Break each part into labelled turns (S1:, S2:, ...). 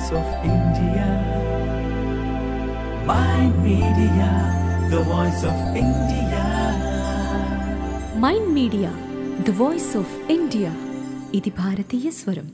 S1: voice of India. Mind Media, the voice of India.
S2: Mind Media the voice of India ఇది భారతీయ స్వరం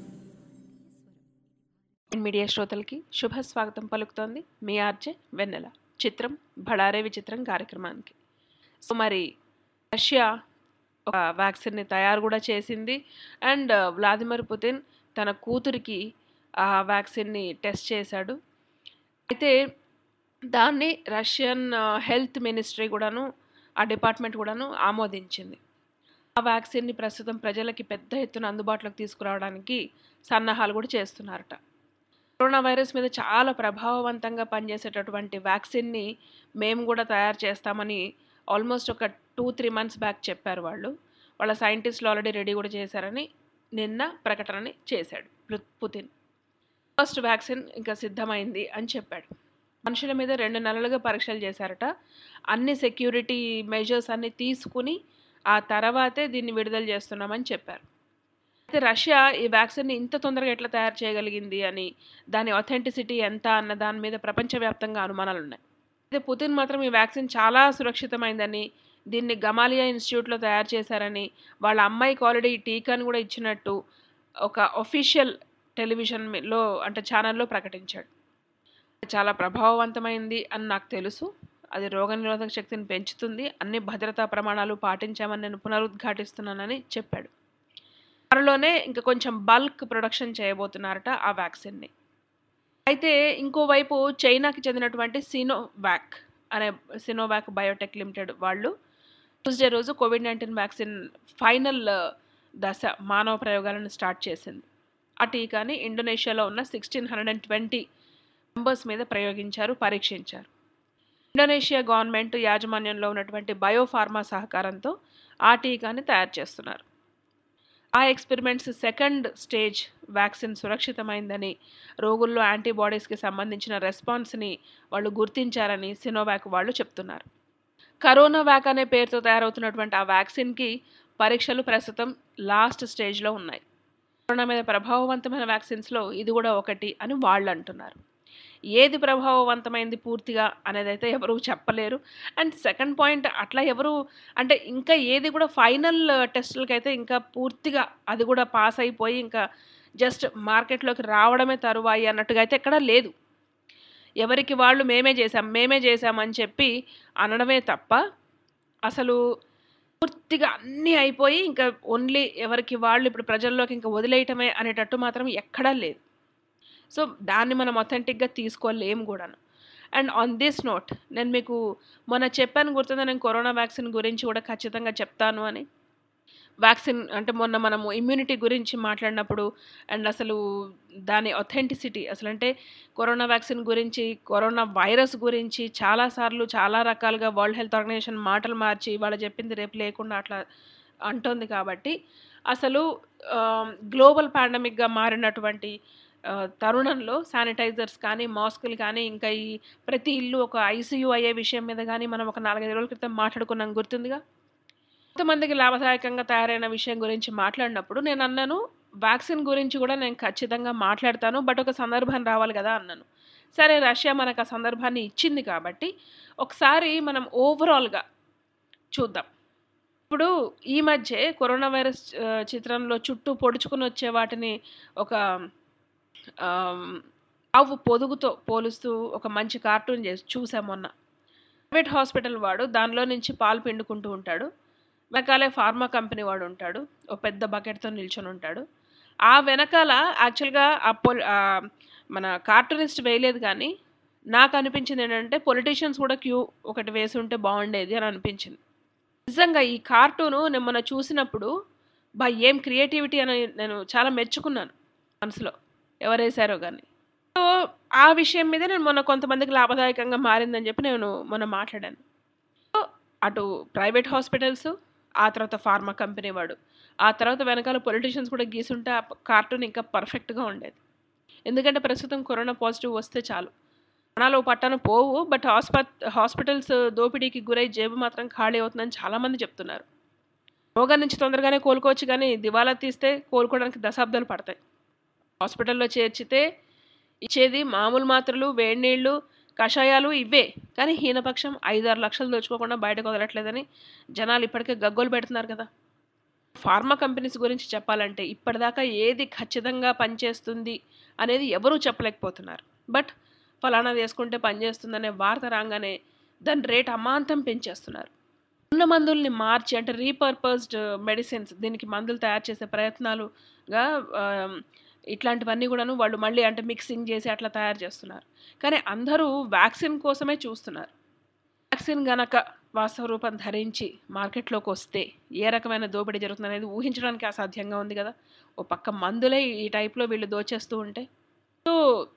S3: media శ్రోతలకి శుభ స్వాగతం పలుకుతోంది మీ ఆర్జే వెన్నెల చిత్రం బడారే విచిత్రం కార్యక్రమానికి సో మరి రష్యా ఒక వ్యాక్సిన్ని తయారు కూడా చేసింది అండ్ వ్లాదిమిర్ పుతిన్ తన కూతురికి ఆ వ్యాక్సిన్ని టెస్ట్ చేశాడు అయితే దాన్ని రష్యన్ హెల్త్ మినిస్ట్రీ కూడాను ఆ డిపార్ట్మెంట్ కూడాను ఆమోదించింది ఆ వ్యాక్సిన్ని ప్రస్తుతం ప్రజలకి పెద్ద ఎత్తున అందుబాటులోకి తీసుకురావడానికి సన్నాహాలు కూడా చేస్తున్నారట కరోనా వైరస్ మీద చాలా ప్రభావవంతంగా పనిచేసేటటువంటి వ్యాక్సిన్ని మేము కూడా తయారు చేస్తామని ఆల్మోస్ట్ ఒక టూ త్రీ మంత్స్ బ్యాక్ చెప్పారు వాళ్ళు వాళ్ళ సైంటిస్టులు ఆల్రెడీ రెడీ కూడా చేశారని నిన్న ప్రకటనని చేశాడు పు- పుతిన్ ఫస్ట్ వ్యాక్సిన్ ఇంకా సిద్ధమైంది అని చెప్పాడు మనుషుల మీద రెండు నెలలుగా పరీక్షలు చేశారట అన్ని సెక్యూరిటీ మెజర్స్ అన్ని తీసుకుని ఆ తర్వాతే దీన్ని విడుదల చేస్తున్నామని చెప్పారు అయితే రష్యా ఈ వ్యాక్సిన్ని ఇంత తొందరగా ఎట్లా తయారు చేయగలిగింది అని దాని అథెంటిసిటీ ఎంత అన్న దాని మీద ప్రపంచవ్యాప్తంగా అనుమానాలు ఉన్నాయి అయితే పుతిన్ మాత్రం ఈ వ్యాక్సిన్ చాలా సురక్షితమైందని దీన్ని గమాలియా ఇన్స్టిట్యూట్లో తయారు చేశారని వాళ్ళ అమ్మాయికి ఆల్రెడీ ఈ టీకాని కూడా ఇచ్చినట్టు ఒక ఒఫీషియల్ టెలివిజన్లో అంటే ఛానల్లో ప్రకటించాడు చాలా ప్రభావవంతమైంది అని నాకు తెలుసు అది రోగనిరోధక శక్తిని పెంచుతుంది అన్ని భద్రతా ప్రమాణాలు పాటించామని నేను పునరుద్ఘాటిస్తున్నానని చెప్పాడు త్వరలోనే ఇంకా కొంచెం బల్క్ ప్రొడక్షన్ చేయబోతున్నారట ఆ వ్యాక్సిన్ని అయితే ఇంకోవైపు చైనాకి చెందినటువంటి సినోవాక్ అనే సినోవాక్ బయోటెక్ లిమిటెడ్ వాళ్ళు ట్యూస్డే రోజు కోవిడ్ నైన్టీన్ వ్యాక్సిన్ ఫైనల్ దశ మానవ ప్రయోగాలను స్టార్ట్ చేసింది ఆ టీకాని ఇండోనేషియాలో ఉన్న sixteen hundred and twenty members మీద ప్రయోగించారు పరీక్షించారు ఇండోనేషియా గవర్నమెంట్ యాజమాన్యంలో ఉన్నటువంటి బయోఫార్మా సహకారంతో ఆ టీకాని తయారు చేస్తున్నారు ఆ ఎక్స్పెరిమెంట్స్ సెకండ్ స్టేజ్ వ్యాక్సిన్ సురక్షితమైందని రోగుల్లో యాంటీబాడీస్కి సంబంధించిన రెస్పాన్స్ని వాళ్ళు గుర్తించారని సినోవాక్ వాళ్ళు చెప్తున్నారు కరోనా వ్యాక్ అనే పేరుతో తయారవుతున్నటువంటి ఆ వ్యాక్సిన్కి పరీక్షలు ప్రస్తుతం లాస్ట్ స్టేజ్లో ఉన్నాయి కరోనా మీద ప్రభావవంతమైన వ్యాక్సిన్స్లో ఇది కూడా ఒకటి అని వాళ్ళు అంటున్నారు ఏది ప్రభావవంతమైంది పూర్తిగా అనేది అయితే ఎవరు చెప్పలేరు అండ్ సెకండ్ పాయింట్ అట్లా ఎవరు అంటే ఇంకా ఏది కూడా ఫైనల్ టెస్టులకి అయితే ఇంకా పూర్తిగా అది కూడా పాస్ అయిపోయి ఇంకా జస్ట్ మార్కెట్లోకి రావడమే తరువాయి అన్నట్టుగా అయితే ఎక్కడా లేదు ఎవరికి వాళ్ళు మేమే చేసాం మేమే చేసామని చెప్పి అనడమే తప్ప అసలు పూర్తిగా అన్నీ అయిపోయి ఇంకా ఓన్లీ ఎవరికి వాళ్ళు ఇప్పుడు ప్రజల్లోకి ఇంకా వదిలేయటమే అనేటట్టు మాత్రం ఎక్కడా లేదు సో దాన్ని మనం అథెంటిక్గా తీసుకోలేము కూడాను అండ్ ఆన్ దిస్ నోట్ నేను మీకు మొన్న చెప్పాను గుర్తుందా నేను కరోనా వ్యాక్సిన్ గురించి కూడా ఖచ్చితంగా చెప్తాను అని వ్యాక్సిన్ అంటే మొన్న మనము ఇమ్యూనిటీ గురించి మాట్లాడినప్పుడు అండ్ అసలు దాని అథెంటిసిటీ అసలు అంటే కరోనా వ్యాక్సిన్ గురించి కరోనా వైరస్ గురించి చాలాసార్లు చాలా రకాలుగా వరల్డ్ హెల్త్ ఆర్గనైజేషన్ మాటలు మార్చి వాళ్ళు చెప్పింది రేపు లేకుండా అట్లా అంటోంది కాబట్టి అసలు గ్లోబల్ పాండమిక్గా మారినటువంటి ఆ, తరుణంలో శానిటైజర్స్ కానీ మాస్కులు కానీ ఇంకా ఈ ప్రతి ఇల్లు ఒక ఐసీయూ అయ్యే విషయం మీద కానీ మనం ఒక నాలుగైదు రోజుల క్రితం మాట్లాడుకున్నాం గుర్తుందిగా కొంతమందికి లాభదాయకంగా తయారైన విషయం గురించి మాట్లాడినప్పుడు నేను అన్నాను వ్యాక్సిన్ గురించి కూడా నేను ఖచ్చితంగా మాట్లాడతాను బట్ ఒక సందర్భం రావాలి కదా అన్నాను సరే రష్యా మనకు ఆ సందర్భాన్ని ఇచ్చింది కాబట్టి ఒకసారి మనం ఓవరాల్గా చూద్దాం ఇప్పుడు ఈ మధ్య కరోనా వైరస్ ఆ, చిత్రంలో చుట్టూ పొడుచుకుని వచ్చే వాటిని ఒక ఆమ్, ఆవు పొదుగుతో పోలుస్తూ ఒక మంచి కార్టూన్ చేసి చూసాం మొన్న ప్రైవేట్ హాస్పిటల్ వాడు దానిలో నుంచి పాలు పిండుకుంటూ ఉంటాడు వెనకాలే ఫార్మా కంపెనీ వాడు ఉంటాడు ఒక పెద్ద బకెట్తో నిల్చొని ఉంటాడు ఆ వెనకాల యాక్చువల్గా ఆ పొల్ ఆ మన కార్టూనిస్ట్ వేయలేదు కానీ నాకు అనిపించింది ఏంటంటే పొలిటీషియన్స్ కూడా క్యూ ఒకటి వేసి ఉంటే బాగుండేది అని అనిపించింది నిజంగా ఈ కార్టూను నేను మొన్న చూసినప్పుడు బా ఏం క్రియేటివిటీ అని నేను చాలా మెచ్చుకున్నాను మనసులో ఎవరు వేశారో కానీ సో ఆ విషయం మీద నేను మొన్న కొంతమందికి లాభదాయకంగా మారిందని చెప్పి నేను మొన్న మాట్లాడాను సో అటు ప్రైవేట్ హాస్పిటల్స్ ఆ తర్వాత ఫార్మా కంపెనీ వాడు ఆ తర్వాత వెనకాల పొలిటీషియన్స్ కూడా గీసుంటే ఆ కార్టూన్ ఇంకా పర్ఫెక్ట్గా ఉండేది ఎందుకంటే ప్రస్తుతం కరోనా పాజిటివ్ వస్తే చాలు ప్రాణాలు పట్టాను పోవు బట్ హాస్పట్ హాస్పిటల్స్ దోపిడీకి గురై జేబు మాత్రం ఖాళీ అవుతుందని చాలామంది చెప్తున్నారు రోగం నుంచి తొందరగానే కోలుకోవచ్చు కానీ దివాలా తీస్తే కోలుకోవడానికి దశాబ్దాలు పడతాయి హాస్పిటల్లో చేర్చితే ఇచ్చేది మామూలు మాత్రలు వేడి నీళ్ళు కషాయాలు ఇవే కానీ హీనపక్షం ఐదారు లక్షలు దోచుకోకుండా బయటకు వదలట్లేదని జనాలు ఇప్పటికే గగ్గోలు పెడుతున్నారు కదా ఫార్మా కంపెనీస్ గురించి చెప్పాలంటే ఇప్పటిదాకా ఏది ఖచ్చితంగా పనిచేస్తుంది అనేది ఎవరూ చెప్పలేకపోతున్నారు బట్ ఫలానా వేసుకుంటే పనిచేస్తుందనే వార్త రాగానే దాని రేట్ అమాంతం పెంచేస్తున్నారు ఉన్న మందుల్ని మార్చి అంటే రీపర్పస్డ్ మెడిసిన్స్ దీనికి మందులు తయారు చేసే ప్రయత్నాలుగా ఆ, ఇట్లాంటివన్నీ కూడాను వాళ్ళు మళ్ళీ అంటే మిక్సింగ్ చేసి అట్లా తయారు చేస్తున్నారు కానీ అందరూ వ్యాక్సిన్ కోసమే చూస్తున్నారు వ్యాక్సిన్ గనక వాస్తవ రూపం ధరించి మార్కెట్లోకి వస్తే ఏ రకమైన దోపిడీ జరుగుతుంది అనేది ఊహించడానికి అసాధ్యంగా ఉంది కదా ఓ పక్క మందులే ఈ టైప్లో వీళ్ళు దోచేస్తూ ఉంటే సో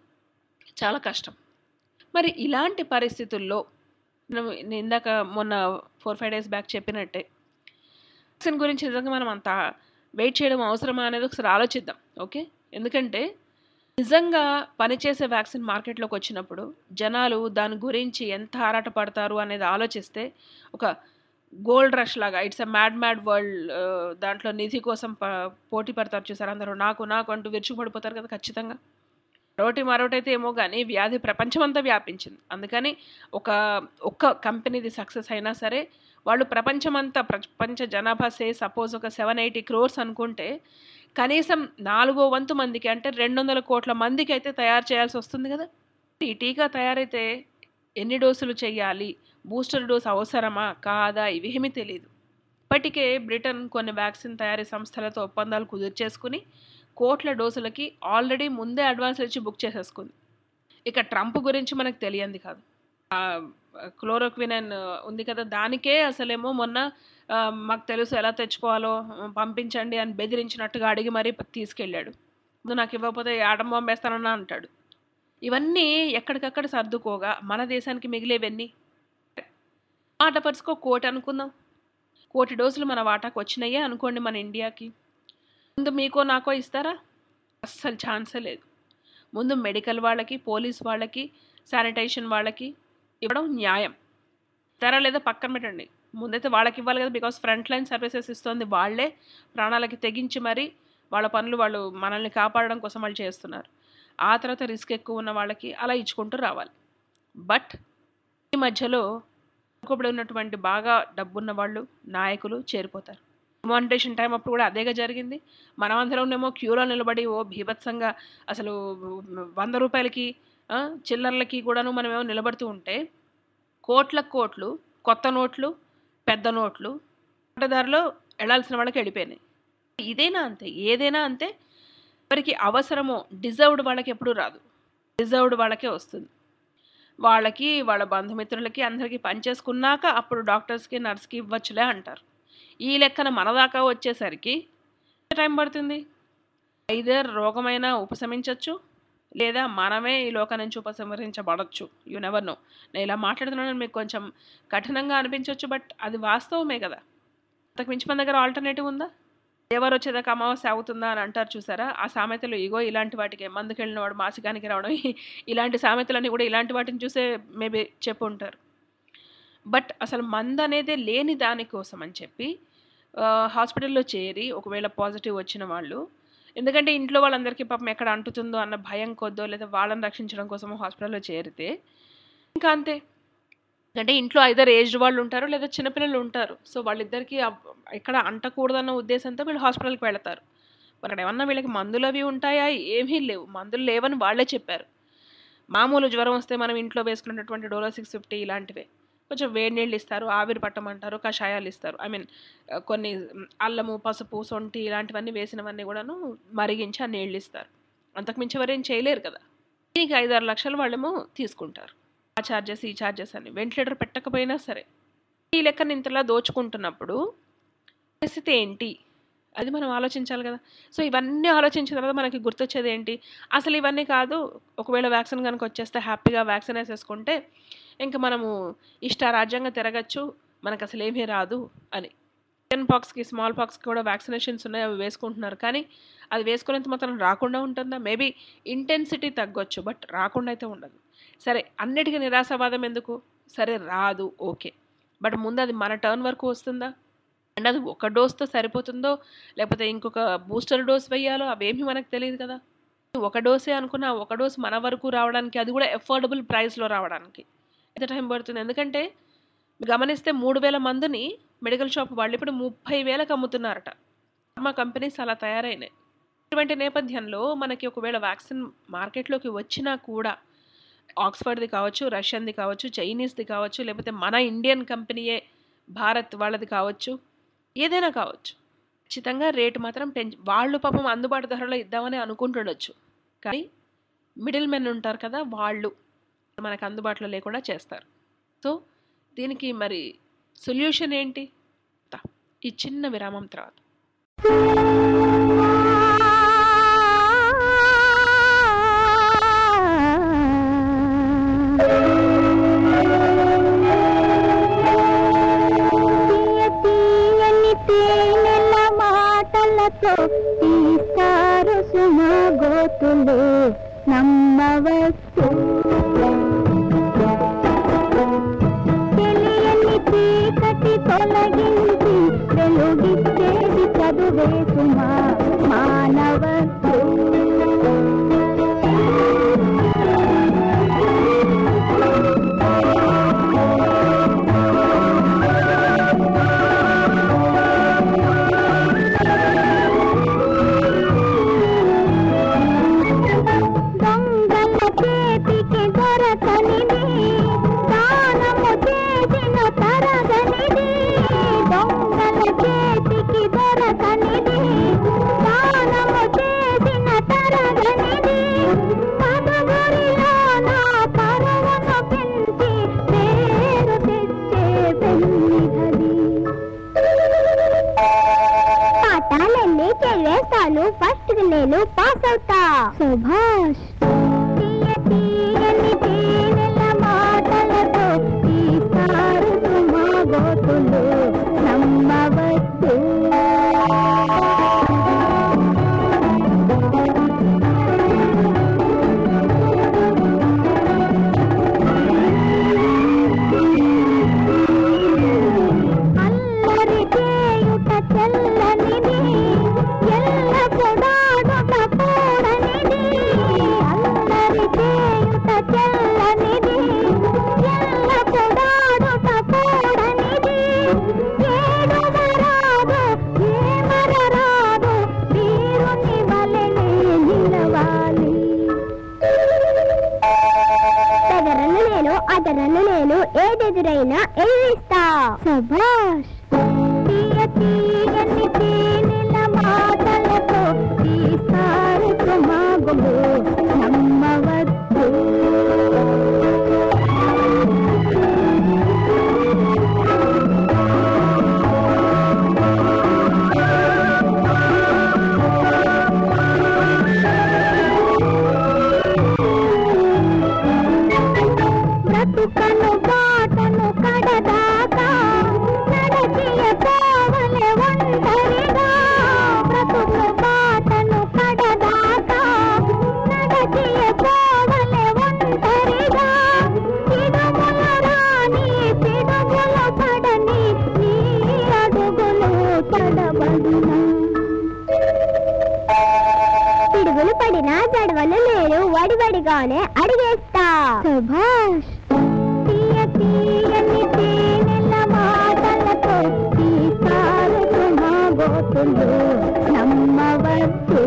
S3: చాలా కష్టం మరి ఇలాంటి పరిస్థితుల్లో మనం నేను ఇందాక మొన్న ఫోర్ ఫైవ్ డేస్ బ్యాక్ చెప్పినట్టే వ్యాక్సిన్ గురించి నిజంగా మనం అంత వెయిట్ చేయడం అవసరమా అనేది ఒకసారి ఆలోచిద్దాం ఓకే ఎందుకంటే నిజంగా పనిచేసే వ్యాక్సిన్ మార్కెట్లోకి వచ్చినప్పుడు జనాలు దాని గురించి ఎంత ఆరాటపడతారు అనేది ఆలోచిస్తే ఒక గోల్డ్ రష్ లాగా it's a mad mad world దాంట్లో నిధి కోసం ప- పోటీ పడతారు చూసారు అందరూ నాకు నాకు అంటూ విరుచుకుపడిపోతారు కదా ఖచ్చితంగా మరోటి మరోటి అయితే ఏమో కానీ వ్యాధి ప్రపంచమంతా వ్యాపించింది అందుకని ఒక ఒక్క కంపెనీది సక్సెస్ అయినా సరే వాళ్ళు ప్రపంచమంతా ప్రపంచ జనాభా సే సపోజ్ ఒక సెవెన్ ఎయిటీ క్రోర్స్ అనుకుంటే కనీసం నాలుగో వంతు మందికి అంటే రెండు వందల కోట్ల మందికి అయితే తయారు చేయాల్సి వస్తుంది కదా ఈ టీకా తయారైతే ఎన్ని డోసులు చేయాలి బూస్టర్ డోస్ అవసరమా కాదా ఇవేమీ తెలియదు ఇప్పటికే బ్రిటన్ కొన్ని వ్యాక్సిన్ తయారీ సంస్థలతో ఒప్పందాలు కుదుర్చేసుకుని కోట్ల డోసులకి ఆల్రెడీ ముందే అడ్వాన్స్ ఇచ్చి బుక్ చేసేసుకుంది ఇక ట్రంప్ గురించి మనకు తెలియంది కాదు క్లోరోక్వినన్ ఉంది కదా దానికే అసలేమో మొన్న ఆ, మాకు తెలుసు ఎలా తెచ్చుకోవాలో పంపించండి అని బెదిరించినట్టుగా అడిగి మరీ తీసుకెళ్ళాడు ముందు నాకు ఇవ్వకపోతే ఆటం పంపేస్తానన్నా అంటాడు ఇవన్నీ ఎక్కడికక్కడ సర్దుకోగా మన దేశానికి మిగిలేవన్నీ మాట పరుచుకో కోటి అనుకుందాం కోటి డోసులు మన వాటాకు వచ్చినాయే అనుకోండి మన ఇండియాకి ముందు మీకో నాకో ఇస్తారా అస్సలు ఛాన్సే లేదు ముందు మెడికల్ వాళ్ళకి పోలీస్ వాళ్ళకి శానిటేషన్ వాళ్ళకి ఇవ్వడం న్యాయం ఇస్తారా లేదా పక్కన పెట్టండి ముందైతే వాళ్ళకి ఇవ్వాలి కదా బికాస్ ఫ్రంట్ లైన్ సర్వీసెస్ ఇస్తుంది వాళ్ళే ప్రాణాలకి తెగించి మరి వాళ్ళ పనులు వాళ్ళు మనల్ని కాపాడడం కోసం వాళ్ళు చేస్తున్నారు ఆ తర్వాత రిస్క్ ఎక్కువ ఉన్న వాళ్ళకి అలా ఇచ్చుకుంటూ రావాలి బట్ ఈ మధ్యలో వెనుకబడి ఉన్నటువంటి బాగా డబ్బున్న వాళ్ళు నాయకులు చేరిపోతారు మానిటేషన్ టైం అప్పుడు కూడా అదేగా జరిగింది మనమందరంనేమో క్యూలో నిలబడి ఓ భీభత్సంగా అసలు వంద రూపాయలకి ఆ, చిల్లర్లకి కూడాను మనమేమో నిలబడుతూ ఉంటే కోట్ల కోట్లు కొత్త నోట్లు పెద్ద నోట్లు పట్టదారిలో వెళ్ళాల్సిన వాళ్ళకి వెళ్ళిపోయినాయి ఇదైనా అంతే ఏదైనా అంతే ఎవరికి అవసరమో డిజర్వ్డ్ వాళ్ళకి ఎప్పుడూ రాదు డిజర్వ్డ్ వాళ్ళకే వస్తుంది వాళ్ళకి వాళ్ళ బంధుమిత్రులకి అందరికీ పనిచేసుకున్నాక అప్పుడు డాక్టర్స్కి నర్స్కి ఇవ్వచ్చులే అంటారు ఈ లెక్కన మన దాకా వచ్చేసరికి ఎంత టైం పడుతుంది ఐదర్ రోగమైనా ఉపశమించవచ్చు లేదా మనమే ఈ లోకం నుంచి ఉపసంహరించబడచ్చు యు నెవర్ నో నేను ఇలా మాట్లాడుతున్నాను మీకు కొంచెం కఠినంగా అనిపించవచ్చు బట్ అది వాస్తవమే కదా అంతకు మించి మన దగ్గర ఆల్టర్నేటివ్ ఉందా ఎవరు వచ్చేదాకా అమావాస్య అవుతుందా అని అంటారు చూసారా ఆ సామెతలు ఇగో ఇలాంటి వాటికి మందుకెళ్ళిన వాడు మాసికానికి రావడం ఇ- ఇలాంటి సామెతలన్నీ కూడా ఇలాంటి వాటిని చూసే మేబీ చెప్పు ఉంటారు బట్ అసలు మందు అనేదే లేని దానికోసం అని చెప్పి ఆ, హాస్పిటల్లో చేరి ఒకవేళ పాజిటివ్ వచ్చిన వాళ్ళు ఎందుకంటే ఇంట్లో వాళ్ళందరికీ పాపం ఎక్కడ అంటుతుందో అన్న భయం కొద్దో లేదా వాళ్ళని రక్షించడం కోసం హాస్పిటల్లో చేరితే ఇంకా అంతే అంటే ఇంట్లో ఐదర్ ఏజ్డ్ వాళ్ళు ఉంటారు లేదా చిన్నపిల్లలు ఉంటారు సో వాళ్ళిద్దరికీ అవ్- ఎక్కడ అంటకూడదన్న ఉద్దేశంతో వీళ్ళు హాస్పిటల్కి వెళతారు మరి అక్కడ ఏమన్నా వీళ్ళకి మందులు అవి ఉంటాయా ఏమీ లేవు మందులు లేవని వాళ్ళే చెప్పారు మామూలు జ్వరం వస్తే మనం ఇంట్లో వేసుకున్నటువంటి డోలో సిక్స్ ఫిఫ్టీ ఇలాంటివే కొంచెం వేడి నీళ్ళు ఇస్తారు ఆవిరి పట్టమంటారు కషాయాలు ఇస్తారు ఐ మీన్ కొన్ని మ్, అల్లము పసుపు సొంటి ఇలాంటివన్నీ వేసినవన్నీ కూడాను మరిగించి ఆ నీళ్ళు ఇస్తారు అంతకుమించి ఎవరేం చేయలేరు కదా దీనికి ఐదారు లక్షలు వాళ్ళేమో తీసుకుంటారు ఆ ఛార్జెస్ ఈ ఛార్జెస్ అని వెంటిలేటర్ పెట్టకపోయినా సరే ఈ లెక్కన ఇంతలా దోచుకుంటున్నప్పుడు పరిస్థితి ఏంటి అది మనం ఆలోచించాలి కదా సో ఇవన్నీ ఆలోచించిన తర్వాత మనకి గుర్తొచ్చేది ఏంటి అసలు ఇవన్నీ కాదు ఒకవేళ వ్యాక్సిన్ కనుక వచ్చేస్తే హ్యాపీగా వ్యాక్సిన్ వేసేసుకుంటే ఇంకా మనము ఇష్టారాజ్యంగా తిరగచ్చు మనకు అసలు ఏమీ రాదు అని చికెన్ పాక్స్కి స్మాల్ పాక్స్కి కూడా వ్యాక్సినేషన్స్ ఉన్నాయి అవి వేసుకుంటున్నారు కానీ అది వేసుకునేంత మాత్రం రాకుండా ఉంటుందా మేబీ ఇంటెన్సిటీ తగ్గొచ్చు బట్ రాకుండా అయితే ఉండదు సరే అన్నిటికీ నిరాశవాదం ఎందుకు సరే రాదు ఓకే బట్ ముందు అది మన టర్న్ వరకు వస్తుందా అండ్ అది ఒక డోస్తో సరిపోతుందో లేకపోతే ఇంకొక బూస్టర్ డోస్ వేయాలో అవేమీ మనకు తెలియదు కదా ఒక డోసే అనుకున్న ఆ ఒక డోస్ మన వరకు రావడానికి అది కూడా ఎఫోర్డబుల్ ప్రైస్లో రావడానికి ఎంత టైం పడుతుంది ఎందుకంటే గమనిస్తే మూడు వేల మందిని మెడికల్ షాప్ వాళ్ళు ఇప్పుడు ముప్పై వేలకు అమ్ముతున్నారట ఫార్మా కంపెనీస్ అలా తయారైనాయి ఇటువంటి నేపథ్యంలో మనకి ఒకవేళ వ్యాక్సిన్ మార్కెట్లోకి వచ్చినా కూడా ఆక్స్ఫర్డ్ది కావచ్చు రష్యన్ది కావచ్చు చైనీస్ది కావచ్చు లేకపోతే మన ఇండియన్ కంపెనీయే భారత్ వాళ్ళది కావచ్చు ఏదైనా కావచ్చు ఖచ్చితంగా రేటు మాత్రం పెంచి వాళ్ళు పాపం అందుబాటు ధరలో ఇద్దామని అనుకుంటుండొచ్చు కానీ మిడిల్ మెన్ ఉంటారు కదా వాళ్ళు మనకు అందుబాటులో లేకుండా చేస్తారు సో దీనికి మరి సొల్యూషన్ ఏంటి తా, ఈ చిన్న విరామం తర్వాత
S4: తీయ తీయని తేనెల మాటలతో తీస్తారు సుమ గోతులు నమ్మవచ్చు తెలియని చీకటి తొలగించి వెలుగిచ్చేది చదువే సుమా మానవచ్చు దొంగల చేతికి దొరకనిది దానము చేసిన తరగనిది దొంగల చేతికి దొరకనిది దానము చేసిన తరగనిది పదవురిలో నా పరువును పెంచి పేరు తెచ్చే పెన్నిధది పాఠాలన్నీ చదివేస్తాను ఫస్ట్ నేను పాస్ అవుతా సుభాష్ తీయ తీయని తేనెల మాటలతో తీస్తారు సుమా గోతులు నమ్మవచ్చు అల్లరి చేయుట తెల్లనిది ఎల్ల పొడాడుట కూడనిది అల్లరి చేయుట తెల్లనిది ఎల్ల పొడాడుట కూడనిది ఏడుమరాదు ఏమరరాదు వీరుని వలెనే నిలవాలి తగరను నేను అదరను నేను ఏదెదురైనా ఎదిరిస్తా సభాష్ తీయ తీయని తేనెల మాటలతో తీస్తారు సుమాగులు నమ్మవచ్చు బ్రతుకను బాటను కడదాకా నడచియ పోవలె ఒంటరిగా బ్రతుకు బాటను కడదాకా నడచియ పోవలె ఒంటరిగా పిడుగుల రాని పిడుగుల పడని నీ అడుగులు తడబడినా పిడుగులు పడినా జడవలు లేరు వడివడిగానే అడిగేస్తా సుభాష్ తీయ తీయని తేనెల మాటలతో తీస్తారు సుమా గోతులు నమ్మవచ్చు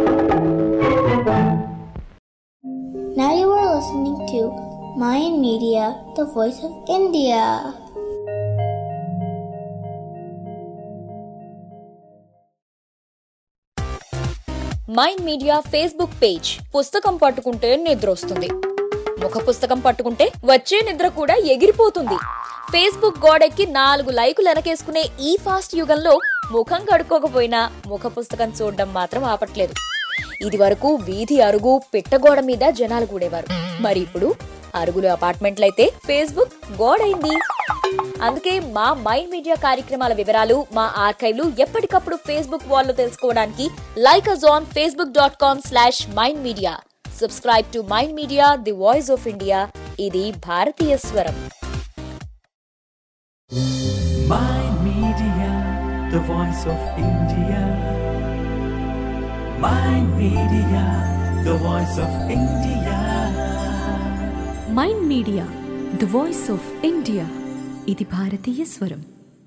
S5: Now you are listening to Mayan Media, the voice of India.
S6: Mind Media Facebook page పుస్తకం పట్టుకుంటే నిద్ర వస్తుంది ముఖ పుస్తకం పట్టుకుంటే వచ్చే నిద్ర కూడా ఎగిరిపోతుంది ఫేస్బుక్ గోడెక్కి నాలుగు లైకులు వెనకేసుకునే ఈ ఫాస్ట్ యుగంలో ముఖం కడుక్కోకపోయినా ముఖ పుస్తకం చూడడం మాత్రం ఆపట్లేదు ఇది వరకు వీధి అరుగు పిట్టగోడ మీద జనాలు కూడేవారు మరి ఇప్పుడు అరుగులు అపార్ట్మెంట్లయితే ఫేస్బుక్ గోడైంది అందుకే మా మైండ్ మీడియా కార్యక్రమాల వివరాలు మా ఆర్కైవ్లు ఎప్పటికప్పుడు ఫేస్బుక్ వాల్లో తెలుసుకోవడానికి like us on Facebook dot com slash Mind Media subscribe to Mind Media the voice of India ఇది భారతీయ స్వరం
S1: Mind Media, the voice of India. Mind Media, the voice of India.
S2: Mind Media the voice of India ఇది భారతీయ స్వరం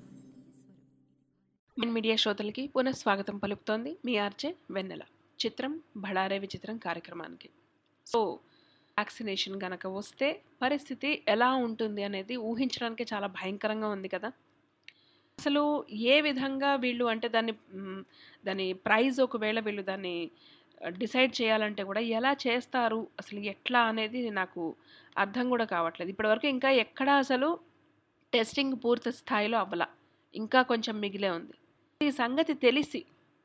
S3: మిన్ media శ్రోతలకి పునఃస్వాగతం పలుకుతోంది మీ RJ వెన్నెల చిత్రం బళారే విచిత్రం కార్యక్రమానికి సో వ్యాక్సినేషన్ గనక వస్తే పరిస్థితి ఎలా ఉంటుంది అనేది ఊహించడానికి చాలా భయంకరంగా ఉంది కదా అసలు ఏ విధంగా వీళ్ళు అంటే దాన్ని మ్, దాని ప్రైజ్ ఒకవేళ వీళ్ళు దాన్ని డిసైడ్ చేయాలంటే కూడా ఎలా చేస్తారు అసలు ఎట్లా అనేది నాకు అర్థం కూడా కావట్లేదు ఇప్పటివరకు ఇంకా ఎక్కడ అసలు టెస్టింగ్ పూర్తి స్థాయిలో అవ్వల ఇంకా కొంచెం మిగిలే ఉంది ఈ సంగతి తెలిసి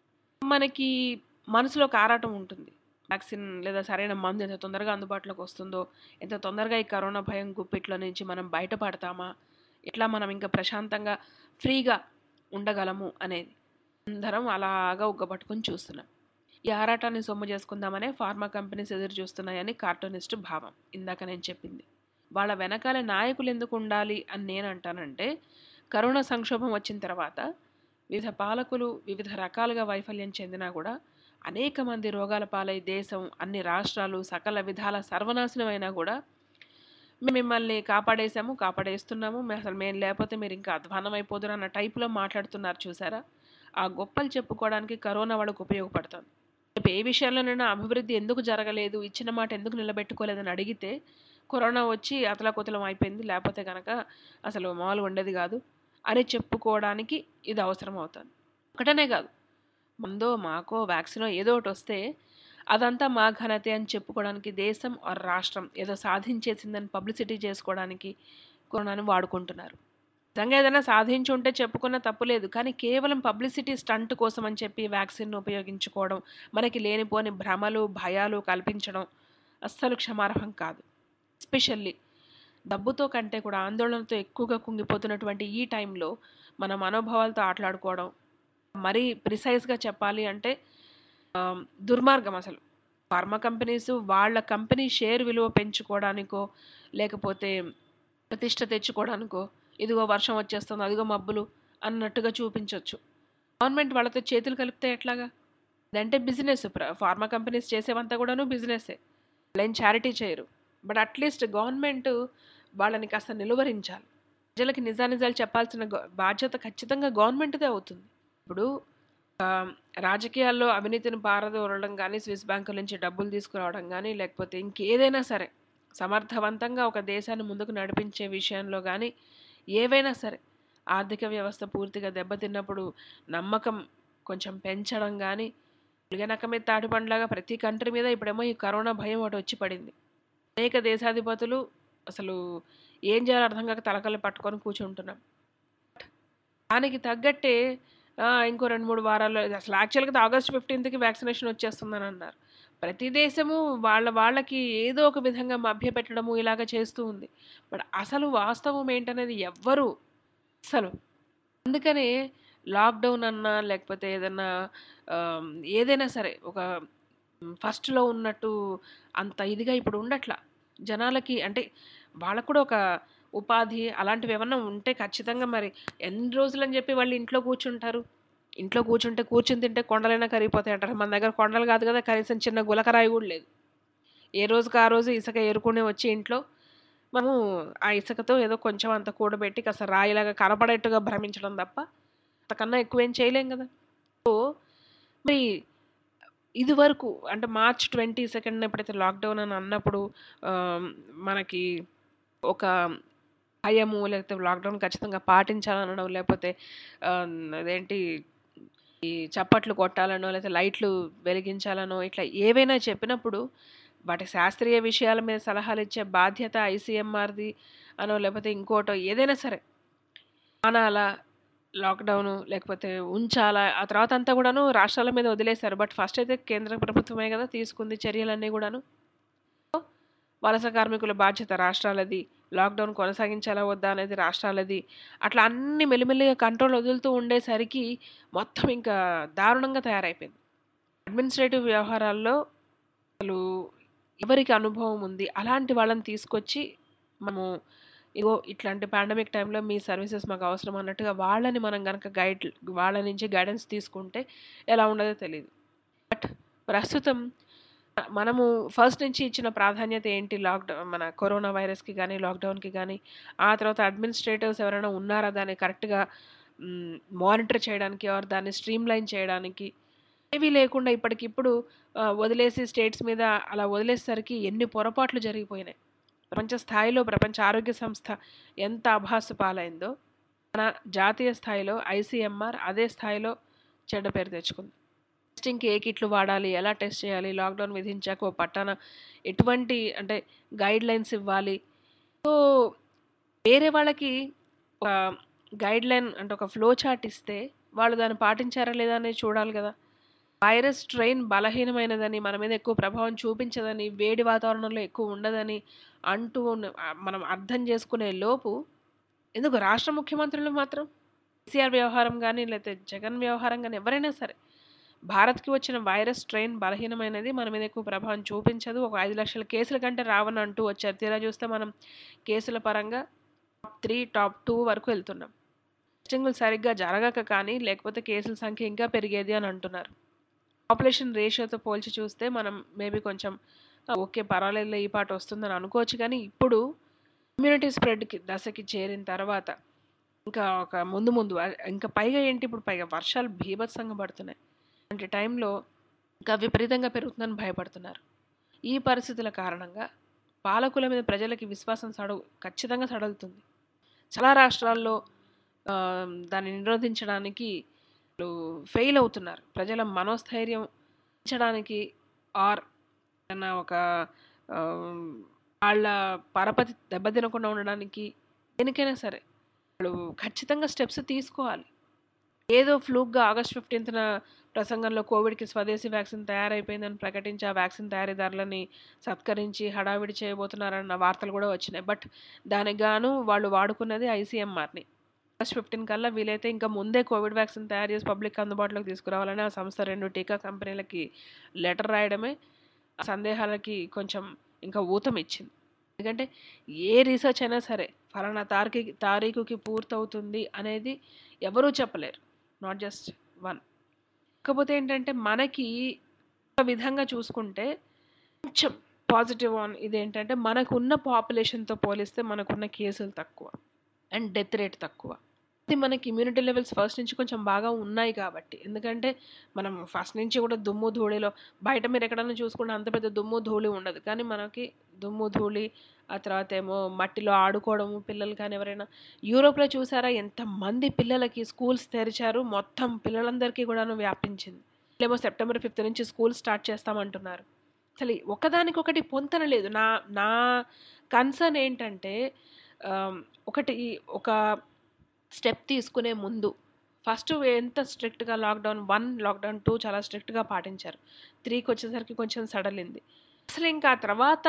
S3: మనకి మనసులో ఒక ఆరాటం ఉంటుంది వ్యాక్సిన్ లేదా సరైన మందు ఎంత తొందరగా అందుబాటులోకి వస్తుందో ఎంత తొందరగా ఈ కరోనా భయం గుప్పిట్లో నుంచి మనం బయటపడతామా ఎట్లా మనం ఇంకా ప్రశాంతంగా ఫ్రీగా ఉండగలము అనేది అందరం అలాగా ఉగ్గబట్టుకొని చూస్తున్నాం ఈ ఆరాటాన్ని సొమ్ము చేసుకుందామనే ఫార్మా కంపెనీస్ ఎదురు చూస్తున్నాయని కార్టూనిస్ట్ భావం ఇందాక నేను చెప్పింది వాళ్ళ వెనకాల నాయకులు ఎందుకు ఉండాలి అని నేను అంటానంటే కరోనా సంక్షోభం వచ్చిన తర్వాత వివిధ పాలకులు వివిధ రకాలుగా వైఫల్యం చెందినా కూడా అనేక మంది రోగాల పాలై దేశం అన్ని రాష్ట్రాలు సకల విధాల సర్వనాశనమైనా కూడా మేము మిమ్మల్ని కాపాడేశాము కాపాడేస్తున్నాము మేము అసలు మేము లేకపోతే మీరు ఇంకా అధ్వానం అయిపోదురు అన్న టైపులో మాట్లాడుతున్నారు చూసారా ఆ గొప్పలు చెప్పుకోవడానికి కరోనా వాళ్ళకు ఉపయోగపడుతుంది రేపు ఏ విషయంలోనైనా అభివృద్ధి ఎందుకు జరగలేదు ఇచ్చిన మాట ఎందుకు నిలబెట్టుకోలేదని అడిగితే కరోనా వచ్చి అతలాకుతలం అయిపోయింది లేకపోతే కనుక అసలు మామూలుగా ఉండేది కాదు అని చెప్పుకోవడానికి ఇది అవసరం అవుతుంది ఒకటనే కాదు మందో మాకో వ్యాక్సినో ఏదో ఒకటి వస్తే అదంతా మా ఘనతే అని చెప్పుకోవడానికి దేశం ఆర్ రాష్ట్రం ఏదో సాధించేసిందని పబ్లిసిటీ చేసుకోవడానికి కరోనాని వాడుకుంటున్నారు నిజంగా ఏదైనా సాధించి ఉంటే చెప్పుకున్న తప్పులేదు కానీ కేవలం పబ్లిసిటీ స్టంట్ కోసం అని చెప్పి వ్యాక్సిన్ ఉపయోగించుకోవడం మనకి లేనిపోని భ్రమలు భయాలు కల్పించడం అస్సలు క్షమార్హం కాదు ఎస్పెషల్లీ డబ్బుతో కంటే కూడా ఆందోళనతో ఎక్కువగా కుంగిపోతున్నటువంటి ఈ టైంలో మన మనోభావాలతో ఆటలాడుకోవడం మరీ ప్రిసైజ్గా చెప్పాలి అంటే ఆ, దుర్మార్గం అసలు ఫార్మా కంపెనీస్ వాళ్ళ కంపెనీ షేర్ విలువ పెంచుకోవడానికో లేకపోతే ప్రతిష్ట తెచ్చుకోవడానికో ఇదిగో వర్షం వచ్చేస్తుంది అదిగో మబ్బులు అన్నట్టుగా చూపించవచ్చు గవర్నమెంట్ వాళ్ళతో చేతులు కలిపితే ఎట్లాగా ఇదంటే బిజినెస్ ఫార్మా కంపెనీస్ చేసేవంతా కూడాను బిజినెస్సే వాళ్ళేం చారిటీ చేయరు బట్ అట్లీస్ట్ గవర్నమెంట్ వాళ్ళని కాస్త నిలువరించాలి ప్రజలకి నిజానిజాలు చెప్పాల్సిన గ- బాధ్యత ఖచ్చితంగా గవర్నమెంట్దే అవుతుంది ఇప్పుడు ఆ, రాజకీయాల్లో అవినీతిని పారదోలడం కానీ స్విస్ బ్యాంకుల నుంచి డబ్బులు తీసుకురావడం కానీ లేకపోతే ఇంకేదైనా సరే సమర్థవంతంగా ఒక దేశాన్ని ముందుకు నడిపించే విషయంలో కానీ ఏవైనా సరే ఆర్థిక వ్యవస్థ పూర్తిగా దెబ్బతిన్నప్పుడు నమ్మకం కొంచెం పెంచడం కానీ పులిగనక్క మీద తాటిపండ్లాగా ప్రతి కంట్రీ మీద ఇప్పుడేమో ఈ కరోనా భయం ఒకటి వచ్చి పడింది అనేక దేశాధిపతులు అసలు ఏం చేయాలో అర్థం కాక తలకలు పట్టుకొని కూర్చుంటున్నాం దానికి తగ్గట్టే ఆ, ఇంకో రెండు మూడు వారాల్లో అసలు యాక్చువల్గా ఆగస్ట్ ఫిఫ్టీన్త్కి వ్యాక్సినేషన్ వచ్చేస్తుందని అన్నారు ప్రతి దేశము వాళ్ళ వాళ్ళకి ఏదో ఒక విధంగా మభ్యపెట్టడము ఇలాగ చేస్తూ ఉంది బట్ అసలు వాస్తవం ఏంటనేది ఎవ్వరు అసలు అందుకనే లాక్డౌన్ అన్నా లేకపోతే ఏదన్నా ఆమ్, ఏదైనా సరే ఒక ఫస్ట్లో ఉన్నట్టు అంత ఇదిగా ఇప్పుడు ఉండట్లా జనాలకి అంటే వాళ్ళకు కూడా ఒక ఉపాధి అలాంటివి ఏమన్నా ఉంటే ఖచ్చితంగా మరి ఎన్ని రోజులని చెప్పి వాళ్ళు ఇంట్లో కూర్చుంటారు ఇంట్లో కూర్చుంటే కూర్చుని తింటే కొండలైనా కరిగిపోతాయి అంటారు మన దగ్గర కొండలు కాదు కదా కనీసం చిన్న గులకరాయి కూడా లేదు ఏ రోజుకి ఆ రోజు ఇసుక ఏరుకుని వచ్చి ఇంట్లో మనము ఆ ఇసుకతో ఏదో కొంచెం అంత కూడబెట్టి కాస్త రాయిలాగా కనపడేట్టుగా భ్రమించడం తప్ప అంతకన్నా ఎక్కువేం చేయలేం కదా సో మరి ఇది వరకు అంటే మార్చ్ ట్వంటీ సెకండ్ ఎప్పుడైతే లాక్డౌన్ అని అన్నప్పుడు ఆ, మనకి ఒక భయము లేకపోతే లాక్డౌన్ ఖచ్చితంగా పాటించాలనడం లేకపోతే ఆ, అదేంటి ఈ చప్పట్లు కొట్టాలనో లేకపోతే లైట్లు వెలిగించాలనో ఇట్లా ఏవైనా చెప్పినప్పుడు వాటి శాస్త్రీయ విషయాల మీద సలహాలు ఇచ్చే బాధ్యత ఐసీఎంఆర్ది అనో లేకపోతే ఇంకోటో ఏదైనా సరే అనాలా లాక్డౌన్ లేకపోతే ఉంచాలా ఆ తర్వాత అంతా కూడాను రాష్ట్రాల మీద వదిలేశారు బట్ ఫస్ట్ అయితే కేంద్ర ప్రభుత్వమే కదా తీసుకుంది చర్యలన్నీ కూడాను వలస కార్మికుల బాధ్యత రాష్ట్రాలది లాక్డౌన్ కొనసాగించాలా వద్దా అనేది రాష్ట్రాలది అట్లా అన్ని మెల్లిమెల్లిగా కంట్రోల్ వదులుతూ ఉండేసరికి మొత్తం ఇంకా దారుణంగా తయారైపోయింది అడ్మినిస్ట్రేటివ్ వ్యవహారాల్లో అసలు ఎవరికి అనుభవం ఉంది అలాంటి వాళ్ళని తీసుకొచ్చి మనము ఇగో ఇట్లాంటి పాండమిక్ టైంలో మీ సర్వీసెస్ మాకు అవసరం అన్నట్టుగా వాళ్ళని మనం కనుక గైడ్ వాళ్ళ నుంచి గైడెన్స్ తీసుకుంటే ఎలా ఉండదో తెలియదు బట్ ప్రస్తుతం మనము ఫస్ట్ నుంచి ఇచ్చిన ప్రాధాన్యత ఏంటి లాక్‌డౌన్ మన కరోనా వైరస్‌కి గానీ, లాక్‌డౌన్‌కి గానీ, ఆ తర్వాత అడ్మినిస్ట్రేటివ్స్ ఎవరైనా ఉన్నారా దాన్ని కరెక్ట్‌గా హ్మ్, మానిటర్ చేయడానికి ఆర్ దాన్ని స్ట్రీమ్‌లైన్ చేయడానికి. ఏవి లేకుండా ఇప్పటికిప్పుడు ఆహ్, వదిలేసి స్టేట్స్ మీద అలా వదిలేసేసరికి ఎన్ని పొరపాట్లు జరిగిపోయినాయి. ప్రపంచ స్థాయిలో ప్రపంచ ఆరోగ్య సంస్థ ఎంత అభాసు పాలైందో, మన జాతీయ స్థాయిలో ఐసీఎంఆర్ అదే స్థాయిలో చెడ్డ పేరు తెచ్చుకుంది. టెస్టింగ్‌కి ఏ కిట్లు వాడాలి? ఎలా టెస్ట్ చేయాలి? లాక్‌డౌన్ విధించాక ఓ పట్టాన ఎటువంటి అంటే గైడ్‌లైన్స్ ఇవ్వాలి. సో, వేరే వాళ్ళకి ఒక గైడ్‌లైన్ అంటే ఒక ఫ్లో చార్ట్ ఇస్తే వాళ్ళు దాన్ని పాటించారా లేదా అనేది చూడాలి గదా! వైరస్ స్ట్రెయిన్ బలహీనమైనదని, మన మీద ఎక్కువ ప్రభావం చూపించదని, వేడి వాతావరణంలో ఎక్కువ ఉండదని అంటూ ఉన్న ఆహ్, మనం అర్థం చేసుకునే లోపు ఎందుకు రాష్ట్ర ముఖ్యమంత్రులు మాత్రం కేసీఆర్ వ్యవహారం గానీ, లేతే జగన్ వ్యవహారం గానీ ఎవరైనా సరే, భారత్‌కి వచ్చిన వైరస్ స్ట్రెయిన్ బలహీనమైనది. మన మీద ఎక్కువ ప్రభావం చూపించదు. ఒక 5,00,000 కేసుల కంటే రావని అంటూ వచ్చారు. తీరా చూస్తే మనం కేసుల పరంగా టాప్ 3, టాప్ 2 వరకు వెళ్తున్నాం. టెస్టింగులు సరిగ్గా జరగక కానీ, లేకపోతే కేసుల సంఖ్య ఇంకా పెరిగేది అని అంటున్నారు. పాపులేషన్ రేషియోతో పోల్చి చూస్తే మనం మేబీ కొంచెం ఆహ్, ఓకే పర్వాలేదులే ఈ పాట వస్తుందని అనుకోవచ్చు కానీ, ఇప్పుడు కమ్యూనిటీ స్ప్రెడ్‌కి దశకి చేరిన తర్వాత ఇంకా ఒక ముందు ముందు ఆహ్, ఇంకా పైగా ఏంటి ఇప్పుడు పైగా వర్షాలు బీభత్సంగా పడుతున్నాయి. అలాంటి టైంలో ఇంకా విపరీతంగా పెరుగుతుందని భయపడుతున్నారు. ఈ పరిస్థితుల కారణంగా పాలకుల మీద ప్రజలకి విశ్వాసం సడు ఖచ్చితంగా సడలుతుంది. చాలా రాష్ట్రాల్లో ఆహ్, దాన్ని నిరోధించడానికి వాళ్ళు ఫెయిల్ అవుతున్నారు. ప్రజల మనోస్థైర్యం పెంచడానికి ఆర్ ఏదన్నా ఒక ఆహ్, వాళ్ళ పరపతి దెబ్బతినకుండా ఉండడానికి దేనికైనా సరే వాళ్ళు ఖచ్చితంగా స్టెప్స్ తీసుకోవాలి. ఏదో ఫ్లూక్‌గా ఆగస్ట్ 15న ప్రసంగంలో కోవిడ్‌కి స్వదేశీ వ్యాక్సిన్ తయారైపోయిందని ప్రకటించి, ఆ వ్యాక్సిన్ తయారీదారులని సత్కరించి హడావిడి చేయబోతున్నారన్న వార్తలు గూడా వచ్చినాయి. బట్ దానికి గాను వాళ్ళు వాడుకున్నది ఐసీఎంఆర్‌ని. ఆగస్ట్ 15 కల్లా వీలైతే ఇంకా ముందే కోవిడ్ వ్యాక్సిన్ తయారు చేసి పబ్లిక్ అందుబాటులోకి తీసుకురావాలని ఆ సంస్థ 2 టీకా కంపెనీలకి లెటర్ రాయడమే ఆ సందేహాలకి కొంచెం ఇంకా ఊతమిచ్చింది. ఎందుకంటే ఏ రీసెర్చ్ అయినా సరే ఫలానా తారీఖి తారీఖుకి పూర్తవుతుంది అనేది ఎవరు చెప్పలేరు. Not just one. కాకపోతే ఏంటంటే మనకి ఒక విధంగా చూసుకుంటే కొంచెం పాజిటివ్ ఆన్ ఇదేంటంటే మనకున్న పాపులేషన్‌తో పోలిస్తే మనకున్న కేసులు తక్కువ. అండ్ డెత్ రేట్ తక్కువ. ఇది మనకి ఇమ్యూనిటీ లెవెల్స్ ఫస్ట్ నుంచి కొంచెం బాగా ఉన్నాయి కాబట్టి. ఎందుకంటే మనం ఫస్ట్ నుంచి కూడా దుమ్ము, ధూళిలో బయట మీరు ఎక్కడన్నా చూసుకుంటే అంత పెద్ద దుమ్ము, ధూళి ఉండదు. కానీ మనకి దుమ్ము, ధూళి ఆ తర్వాతేమో మట్టిలో ఆడుకోవడము పిల్లలు కానీ ఎవరైనా యూరోప్‌లో చూసారా ఎంతమంది పిల్లలకి స్కూల్స్ తెరిచారు. మొత్తం పిల్లలందరికీ కూడాను వ్యాపించింది. వీళ్ళేమో సెప్టెంబర్ 5 నుంచి స్కూల్ స్టార్ట్ చేస్తామంటున్నారు. అసలు ఒకదానికొకటి పొంతన లేదు. నా నా కన్సర్న్ ఏంటంటే ఆహ్, ఒకటి ఒక స్టెప్ తీసుకునే ముందు ఫస్ట్ ఎంత స్ట్రిక్ట్‌గా లాక్‌డౌన్ 1, లాక్‌డౌన్ 2 చాలా స్ట్రిక్ట్‌గా పాటించారు. 3కి వచ్చేసరికి కొంచెం సడలింది. అసలు ఇంకా ఆ తర్వాత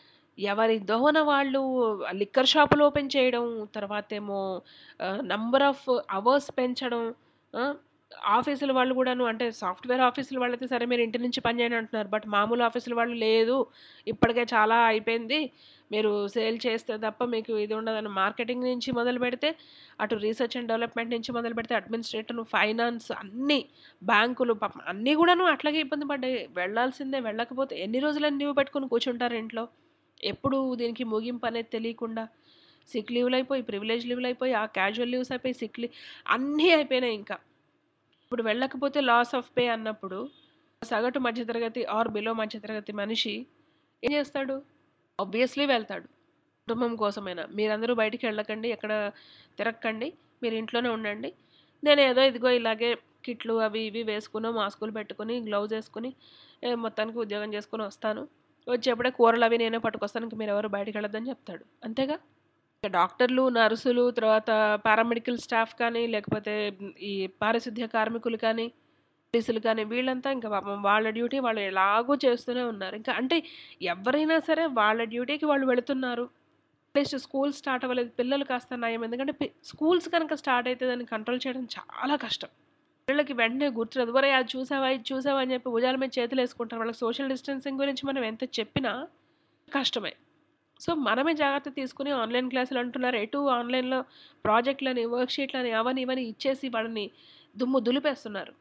S3: ఎవరి దోవన వాళ్ళు లిక్కర్ షాపులు ఓపెన్ చేయడం, తర్వాతేమో ఆహ్, నంబర్ ఆఫ్ అవర్స్ పెంచడం. ఆ! ఆఫీసుల వాళ్ళు కూడాను అంటే సాఫ్ట్‌వేర్ ఆఫీసుల వాళ్ళైతే సరే మీరు ఇంటి నుంచి పని చేయండి అంటున్నారు. బట్ మామూలు ఆఫీసుల వాళ్ళు లేదు. ఇప్పటికే చాలా అయిపోయింది. మీరు సేల్ చేస్తే తప్ప మీకు ఇది ఉండదని మార్కెటింగ్ నుంచి మొదలుపెడితే, అటు రీసెర్చ్ అండ్ డెవలప్‌మెంట్ నుంచి మొదలుపెడితే అడ్మినిస్ట్రేటివ్, ఫైనాన్స్ అన్నీ బ్యాంకులు పాపం అన్నీ కూడాను అట్లాగే ఇబ్బంది పడ్డాయి. వెళ్ళాల్సిందే వెళ్ళకపోతే ఎన్ని రోజులని లీవ్ పెట్టుకొని కూర్చుంటారు ఇంట్లో. ఎప్పుడు దీనికి ముగింపు అనేది తెలియకుండా సిక్ లీవ్‌లయిపోయి, ప్రివిలేజ్ లీవ్‌లయిపోయి, ఆ క్యాజువల్ లీవ్స్ అయిపోయి, సిక్ లీవ్ అన్నీ అయిపోయినాయి ఇంకా. ఇప్పుడు వెళ్ళకపోతే లాస్ ఆఫ్ పే అన్నప్పుడు సగటు మధ్యతరగతి ఆర్ బిలో మధ్యతరగతి మనిషి ఏం చేస్తాడు? ఆబ్వియస్‌లీ వెళ్తాడు. కుటుంబం కోసమైనా. మీరందరూ బయటికి వెళ్ళకండి. ఎక్కడ తిరక్కండి. మీరు ఇంట్లోనే ఉండండి. నేనేదో ఇదిగో ఇలాగే కిట్లు అవి ఇవి వేసుకునో, మాస్కులు పెట్టుకొని, గ్లౌస్ ఏసుకొని ఏ మొత్తానికి ఉద్యోగం చేసుకొని వస్తాను. వచ్చేప్పుడే కూరలు అవి నేనే పట్టుకొస్తాను. ఇంక మీరెవరు బయటికి వెళ్ళొద్దని చెప్తాడు. అంతేగా? ఇక డాక్టర్లు, నర్సులు తర్వాత పారామెడికల్ స్టాఫ్ కానీ, లేకపోతే ఈ పారిశుద్ధ్య కార్మికులు కానీ, పోలీసులు కానీ వీళ్ళంతా ఇంకా పాపం వాళ్ళ డ్యూటీ వాళ్ళు ఎలాగో చేస్తూనే ఉన్నారు. ఇంకా అంటే ఎవరైనా సరే వాళ్ళ డ్యూటీకి వాళ్ళు వెళుతున్నారు. అట్లీస్ట్ స్కూల్ స్టార్ట్ అవ్వలేదు. పిల్లలు కాస్త నయం. ఎందుకంటే పి స్కూల్స్ కనుక స్టార్ట్ అయితే దాన్ని కంట్రోల్ చేయడం చాలా కష్టం. పిల్లలకి వెంటనే గుర్తురాదు. ఒరేయ్ అది చూసావా? ఇది చూసావా? అని చెప్పి భుజాల మీద చేతులేసుకుంటారు. వాళ్ళకి సోషల్ డిస్టెన్సింగ్ గురించి మనం ఎంత చెప్పినా కష్టమే. సో, మనమే జాగ్రత్త తీసుకొని ఆన్‌లైన్ క్లాసులు అంటున్నారు. ఎటు ఆన్‌లైన్‌లో ప్రాజెక్ట్‌లని, వర్క్ షీట్‌లని అవని ఇవని ఇచ్చేసి వాళ్ళని దుమ్ము దులిపేస్తున్నారు.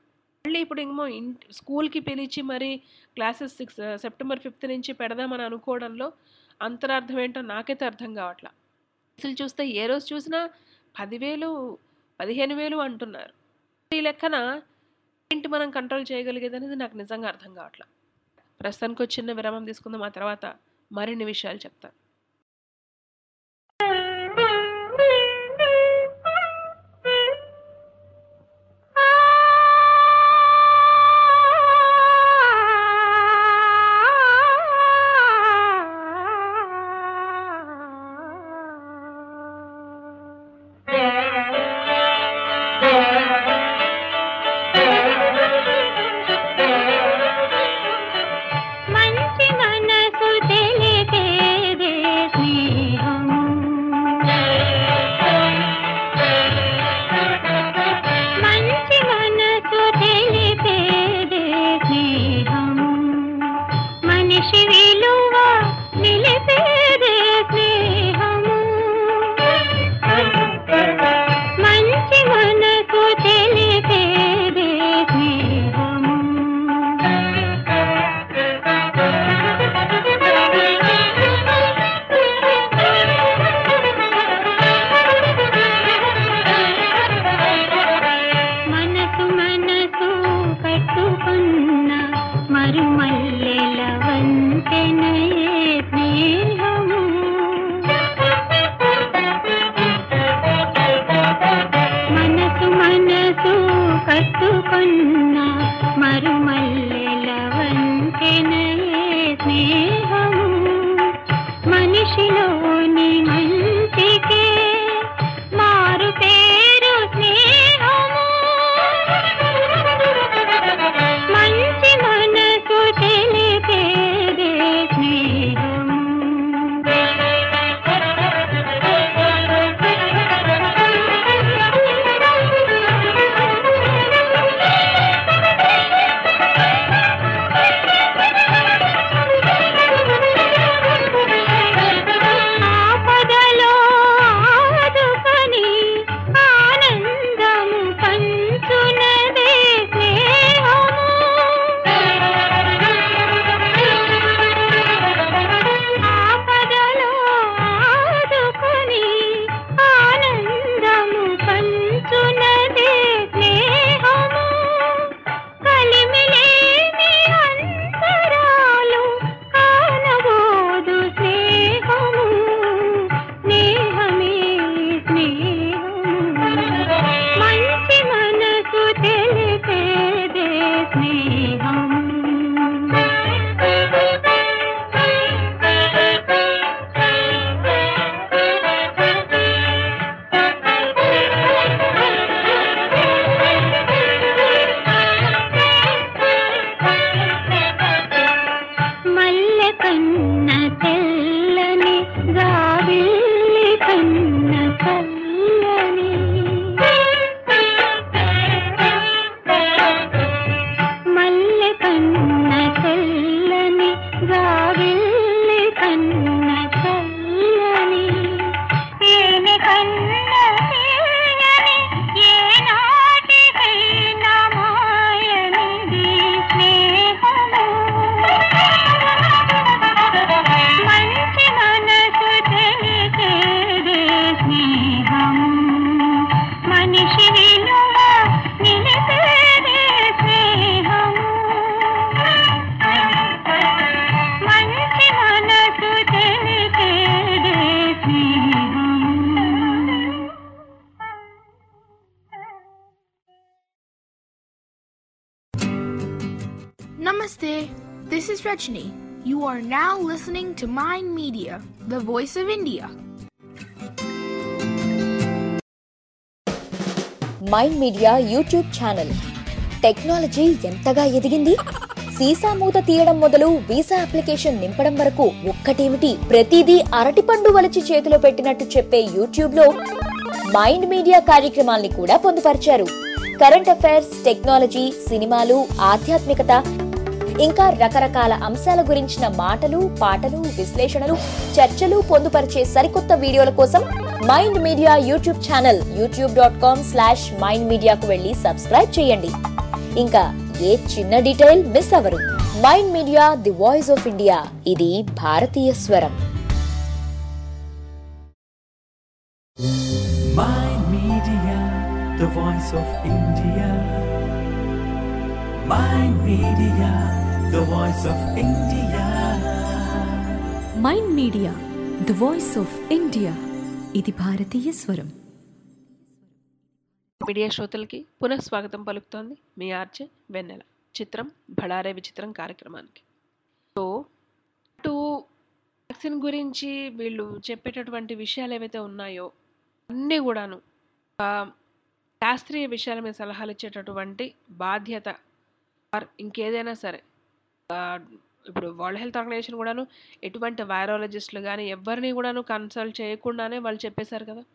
S3: మళ్ళీ ఇప్పుడు ఏమో ఇన్ స్కూల్కి పిలిచి మరి క్లాసెస్ సిక్స్ సెప్టెంబర్ ఫిఫ్త్ నుంచి పెడదామని అనుకోవడంలో అంతరార్థం ఏంటో నాకైతే అర్థం కావట్లా అసలు చూస్తే ఏ రోజు చూసినా పదివేలు పదిహేను వేలు అంటున్నారు ఈ లెక్కన ఏంటి మనం కంట్రోల్ చేయగలిగేది అనేది నాకు నిజంగా అర్థం కావట్లా ప్రస్తుతానికి ఒక చిన్న విరామం తీసుకుందాం ఆ తర్వాత మరిన్ని విషయాలు చెప్తాను
S4: మంచి మనసు తెలిపేదే స్నేహం మంచి మనసు తెలిపేదే స్నేహం మనిషి విలువ నిలిపేదే స్నేహము మంచి మనసు తెలిపేదే స్నేహము మనసు మనసు కట్టుకున్న మరుమల్లెల వంతెనయే స్నేహము మనసు మనసు కట్టుకున్న మరుమల్లెల వంతెనయే స్నేహము మనిషిలోని మంచికే మారు పేరు స్నేహము మంచి మనసు తెలిపేదే స్నేహము ఆపదలో ఆదుకొని ఆనందము పంచునదే స్నేహము ఆపదలో ఆదుకొని ఆనందము పంచునదే స్నేహము కలిమిలేని అంతరాలు కానబోదు స్నేహము స్నేహమే స్నేహము మంచి మనసు తెలిపేదే స్నేహము మల్లె కన్న తెల్లని గావిల్లి కన్న చల్లని మల్లె కన్న తెల్లని గావిల్లి కన్న చల్లని ఏమి కన్న తీయని ఏనాటికైనా మాయనిది స్నేహము మంచి మనసు తెలిసేదే స్నేహం మనిషి విలువ నిలిపేదే స్నేహం మంచి మనసు తెలిసేదే స్నేహం
S7: Namaste. This is Rajni. You are now listening to Mind Media, the voice of India.
S6: Mind Media YouTube channel technology ఎంతగా ఎదిగింది సీసా మూత తీయడం మొదలు వీసా అప్లికేషన్ నింపడం వరకు ఒక్కటేమిటి ప్రతిదీ అరటిపండు వలిచి చేతిలో పెట్టినట్టు చెప్పే యూట్యూబ్ లో మైండ్ మీడియా కార్యక్రమాల్ని కూడా పొందుపరిచారు కరెంట్ అఫైర్స్ టెక్నాలజీ సినిమాలు ఆధ్యాత్మికత ఇంకా రకరకాల అంశాల గురించిన మాటలు పాటలు విశ్లేషణలు చర్చలు పొందుపరిచే సరికొత్త వీడియోల కోసం Mind Media YouTube channel YouTube dot com slash Mind మీడియాకు వెళ్ళి సబ్స్క్రైబ్ చేయండి ఇంకా ఏ చిన్న డీటెయిల్ మిస్ అవ్వరు Mind Media the voice of India ఇది భారతీయ స్వరం
S1: Mind Media, the voice of India. Mind Media, the voice of India.
S2: Mind Media the voice of India ఇది భారతీయ స్వరం
S3: మీడియా శ్రోతలకి పునః స్వాగతం పలుకుతోంది మీ ఆర్జే వెన్నెల చిత్రం భళారే విచిత్రం కార్యక్రమానికి సో అటు వ్యాక్సిన్ గురించి వీళ్ళు చెప్పేటటువంటి విషయాలు ఏవైతే ఉన్నాయో అన్నీ కూడాను ఆ, శాస్త్రీయ విషయాల మీద సలహాలు ఇచ్చేటటువంటి బాధ్యత ఆర్ ఇంకేదైనా సరే ఆ, ఇప్పుడు వరల్డ్ హెల్త్ ఆర్గనైజేషన్ కూడాను ఎటువంటి వైరాలజిస్టులు కానీ ఎవరిని కూడాను కన్సల్ట్ చేయకుండానే వాళ్ళు చెప్పేశారు కదా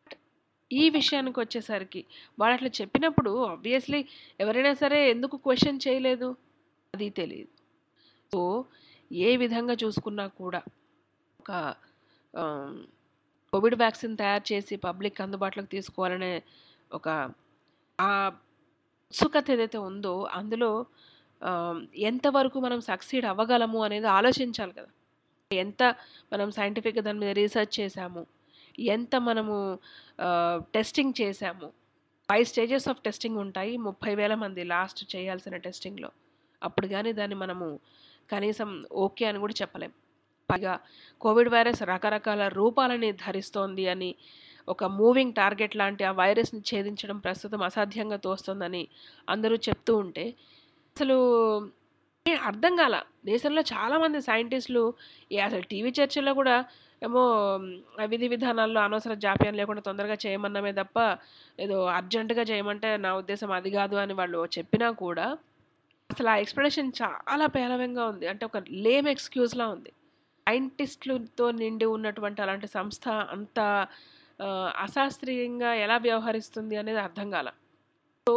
S3: ఈ విషయానికి వచ్చేసరికి వాళ్ళు అట్లా చెప్పినప్పుడు ఆబ్వియస్లీ ఎవరైనా సరే ఎందుకు క్వశ్చన్ చేయలేదు అది తెలియదు సో ఏ విధంగా చూసుకున్నా కూడా ఒక ఆమ్, కోవిడ్ వ్యాక్సిన్ తయారు చేసి పబ్లిక్ అందుబాటులోకి తీసుకోవాలనే ఒక ఆ ఉత్సుకత ఏదైతే ఉందో అందులో ఆమ్, ఎంతవరకు మనం సక్సీడ్ అవ్వగలము అనేది ఆలోచించాలి కదా ఎంత మనం సైంటిఫిక్గా దాని మీద రీసెర్చ్ చేశాము ఎంత మనము టెస్టింగ్ చేశాము ఫైవ్ స్టేజెస్ ఆఫ్ టెస్టింగ్ ఉంటాయి ముప్పై వేల మంది లాస్ట్ చేయాల్సిన టెస్టింగ్లో అప్పుడు కానీ దాన్ని మనము కనీసం ఓకే అని కూడా చెప్పలేం పైగా కోవిడ్ వైరస్ రకరకాల రూపాలని ధరిస్తోంది అని ఒక మూవింగ్ టార్గెట్ లాంటి ఆ వైరస్ని ఛేదించడం ప్రస్తుతం అసాధ్యంగా తోస్తోందని అందరూ చెప్తూ ఉంటే అసలు ఏ అర్థం కాల దేశంలో చాలామంది సైంటిస్టులు ఏ అసలు టీవీ చర్చల్లో కూడా ఏమో మ్, ఆ విధి విధానాల్లో అనవసర జాప్యం లేకుండా తొందరగా చేయమన్నమే తప్ప ఏదో అర్జెంటుగా చేయమంటే నా ఉద్దేశం అది కాదు అని వాళ్ళు చెప్పినా కూడా అసలు ఆ ఎక్స్ప్లెనేషన్ చాలా పేలవంగా ఉంది అంటే ఒక లేమ్ ఎక్స్క్యూజ్లా ఉంది సైంటిస్టులతో నిండి ఉన్నటువంటి అలాంటి సంస్థ అంత ఆ, అశాస్త్రీయంగా ఎలా వ్యవహరిస్తుంది అనేది అర్థం కాల సో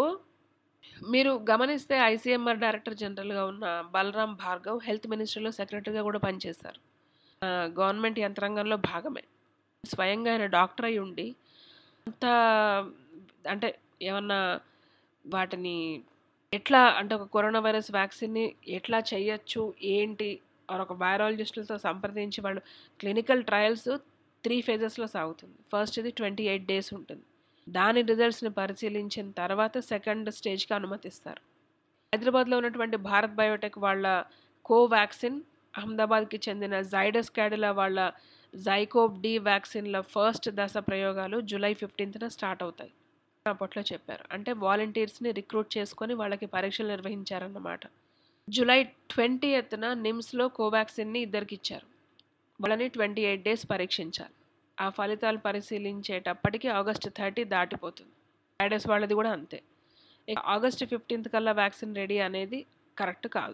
S3: మీరు గమనిస్తే ఐసీఎంఆర్ డైరెక్టర్ జనరల్గా ఉన్న బలరాం భార్గవ్ హెల్త్ మినిస్ట్రీలో సెక్రటరీగా కూడా పనిచేశారు ఆ, గవర్నమెంట్ యంత్రాంగంలో భాగమే స్వయంగా ఆయన డాక్టర్ అయి ఉండి అంత అంటే ఏమన్నా వాటిని ఎట్లా అంటే ఒక కరోనా వైరస్ వ్యాక్సిన్ని ఎట్లా చేయొచ్చు ఏంటి ఆర్ ఒక వైరాలజిస్టులతో సంప్రదించి వాళ్ళు క్లినికల్ ట్రయల్స్ త్రీ ఫేజెస్లో సాగుతుంది ఫస్ట్ ఇది ట్వంటీ ఎయిట్ డేస్ ఉంటుంది దాని రిజల్ట్స్ని పరిశీలించిన తర్వాత సెకండ్ స్టేజ్కి అనుమతిస్తారు హైదరాబాద్లో ఉన్నటువంటి భారత్ బయోటెక్ వాళ్ళ కోవాక్సిన్ అహ్మదాబాద్కి చెందిన జైడస్ క్యాడిలా వాళ్ళ జైకోవ్ డి వ్యాక్సిన్ల ఫస్ట్ దశ ప్రయోగాలు జూలై ఫిఫ్టీన్త్న స్టార్ట్ అవుతాయి అప్పట్లో చెప్పారు అంటే వాలంటీర్స్ని రిక్రూట్ చేసుకొని వాళ్ళకి పరీక్షలు నిర్వహించారన్నమాట జూలై ట్వంటీ ఎత్తున నిమ్స్లో కోవాక్సిన్ని ఇద్దరికి ఇచ్చారు వాళ్ళని ట్వంటీ ఎయిట్ డేస్ పరీక్షించాలి ఆ ఫలితాలు పరిశీలించేటప్పటికి ఆగస్టు థర్టీ దాటిపోతుంది ఐడస్ వాళ్ళది కూడా అంతే ఇక ఆగస్టు ఫిఫ్టీన్త్ కల్లా వ్యాక్సిన్ రెడీ అనేది కరెక్ట్ కాదు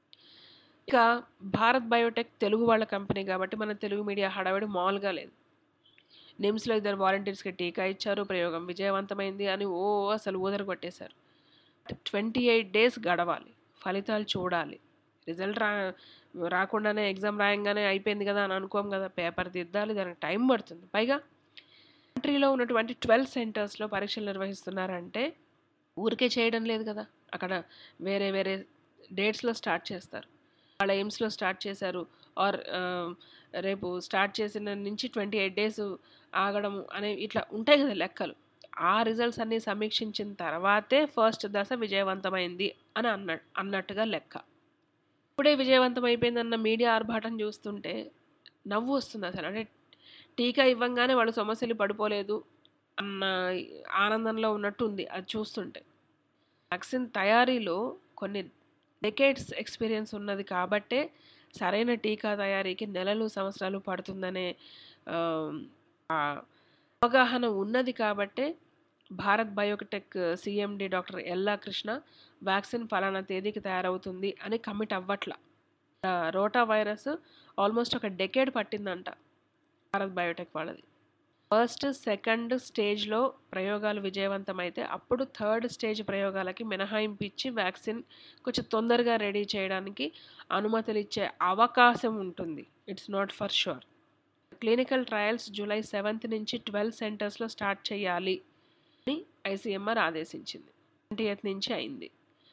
S3: ఇక భారత్ బయోటెక్ తెలుగు వాళ్ళ కంపెనీ కాబట్టి మన తెలుగు మీడియా హడావిడి మామూలుగా లేదు నిమ్స్లో ఇద్దరు వాలంటీర్స్కి టీకా ఇచ్చారు ప్రయోగం విజయవంతమైంది అని ఓ అసలు ఊదర కొట్టేశారు ట్వంటీ ఎయిట్ డేస్ గడవాలి ఫలితాలు చూడాలి రిజల్ట్ రా రాకుండానే ఎగ్జామ్ రాయంగానే అయిపోయింది కదా అని అనుకోం కదా పేపర్ దిద్దాలి దానికి టైం పడుతుంది పైగా కంట్రీలో ఉన్నటువంటి ట్వెల్వ్ సెంటర్స్లో పరీక్షలు నిర్వహిస్తున్నారంటే ఊరికే చేయడం లేదు కదా అక్కడ వేరే వేరే డేట్స్లో స్టార్ట్ చేస్తారు వాళ్ళ ఎయిమ్స్లో స్టార్ట్ చేశారు ఆర్ రేపు స్టార్ట్ చేసిన నుంచి ట్వంటీ ఎయిట్ డేస్ ఆగడము అనే ఇట్లా ఉంటాయి కదా లెక్కలు ఆ రిజల్ట్స్ అన్నీ సమీక్షించిన తర్వాతే ఫస్ట్ దశ విజయవంతమైంది అని అన్న అన్నట్టుగా లెక్క ఇప్పుడే విజయవంతం అయిపోయిందన్న మీడియా ఆర్భాటం చూస్తుంటే నవ్వు వస్తుంది అసలు అంటే టీకా ఇవ్వంగానే వాళ్ళు సమస్యలు పడిపోలేదు అన్న ఆనందంలో ఉన్నట్టు ఉంది అది చూస్తుంటే వ్యాక్సిన్ తయారీలో కొన్ని డెకేడ్స్ ఎక్స్పీరియన్స్ ఉన్నది కాబట్టే సరైన టీకా తయారీకి నెలలు సంవత్సరాలు పడుతుందనే ఆ, ఆ అవగాహన ఉన్నది కాబట్టే భారత్ బయోటెక్ సిఎండి డాక్టర్ ఎల్లా కృష్ణ వ్యాక్సిన్ ఫలానా తేదీకి తయారవుతుంది అని కమిట్ అవ్వట్ల ఆ, రోటా వైరస్ ఆల్మోస్ట్ ఒక డెకేడ్ పట్టిందంట భారత్ బయోటెక్ వాళ్ళది ఫస్ట్ సెకండ్ స్టేజ్లో ప్రయోగాలు విజయవంతమైతే అప్పుడు థర్డ్ స్టేజ్ ప్రయోగాలకి మినహాయింపు ఇచ్చి వ్యాక్సిన్ కొంచెం తొందరగా రెడీ చేయడానికి అనుమతులు ఇచ్చే అవకాశం ఉంటుంది it's not for sure clinical trials July seventh నుంచి ట్వెల్వ్ సెంటర్స్లో స్టార్ట్ చేయాలి అని ఐసీఎంఆర్ ఆదేశించింది ట్వంటీ ఎయిత్ నుంచి అయింది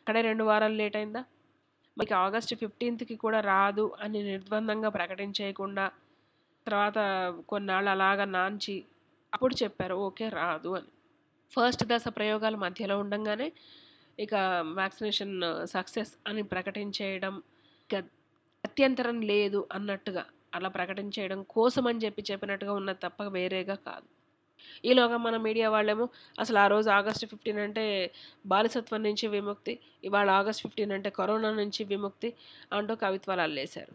S3: అక్కడే రెండు వారాలు లేట్ అయిందా మనకి ఆగస్ట్ ఫిఫ్టీన్త్కి కూడా రాదు అని నిర్బంధంగా ప్రకటించేయకుండా తర్వాత కొన్నాళ్ళు అలాగా నాంచి అప్పుడు చెప్పారు ఓకే రాదు అని ఫస్ట్ దశ ప్రయోగాలు మధ్యలో ఉండంగానే ఇక వ్యాక్సినేషన్ సక్సెస్ అని ప్రకటించేయడం ఇక అత్యంతరం లేదు అన్నట్టుగా అలా ప్రకటించేయడం కోసం అని చెప్పి చెప్పినట్టుగా ఉన్నది తప్ప వేరేగా కాదు ఈలోగా మన మీడియా వాళ్ళేమో అసలు ఆ రోజు ఆగస్ట్ ఫిఫ్టీన్ అంటే బానిసత్వం నుంచి విముక్తి ఇవాళ ఆగస్ట్ ఫిఫ్టీన్ అంటే కరోనా నుంచి విముక్తి అంటూ కవిత్వాలు అల్లేశారు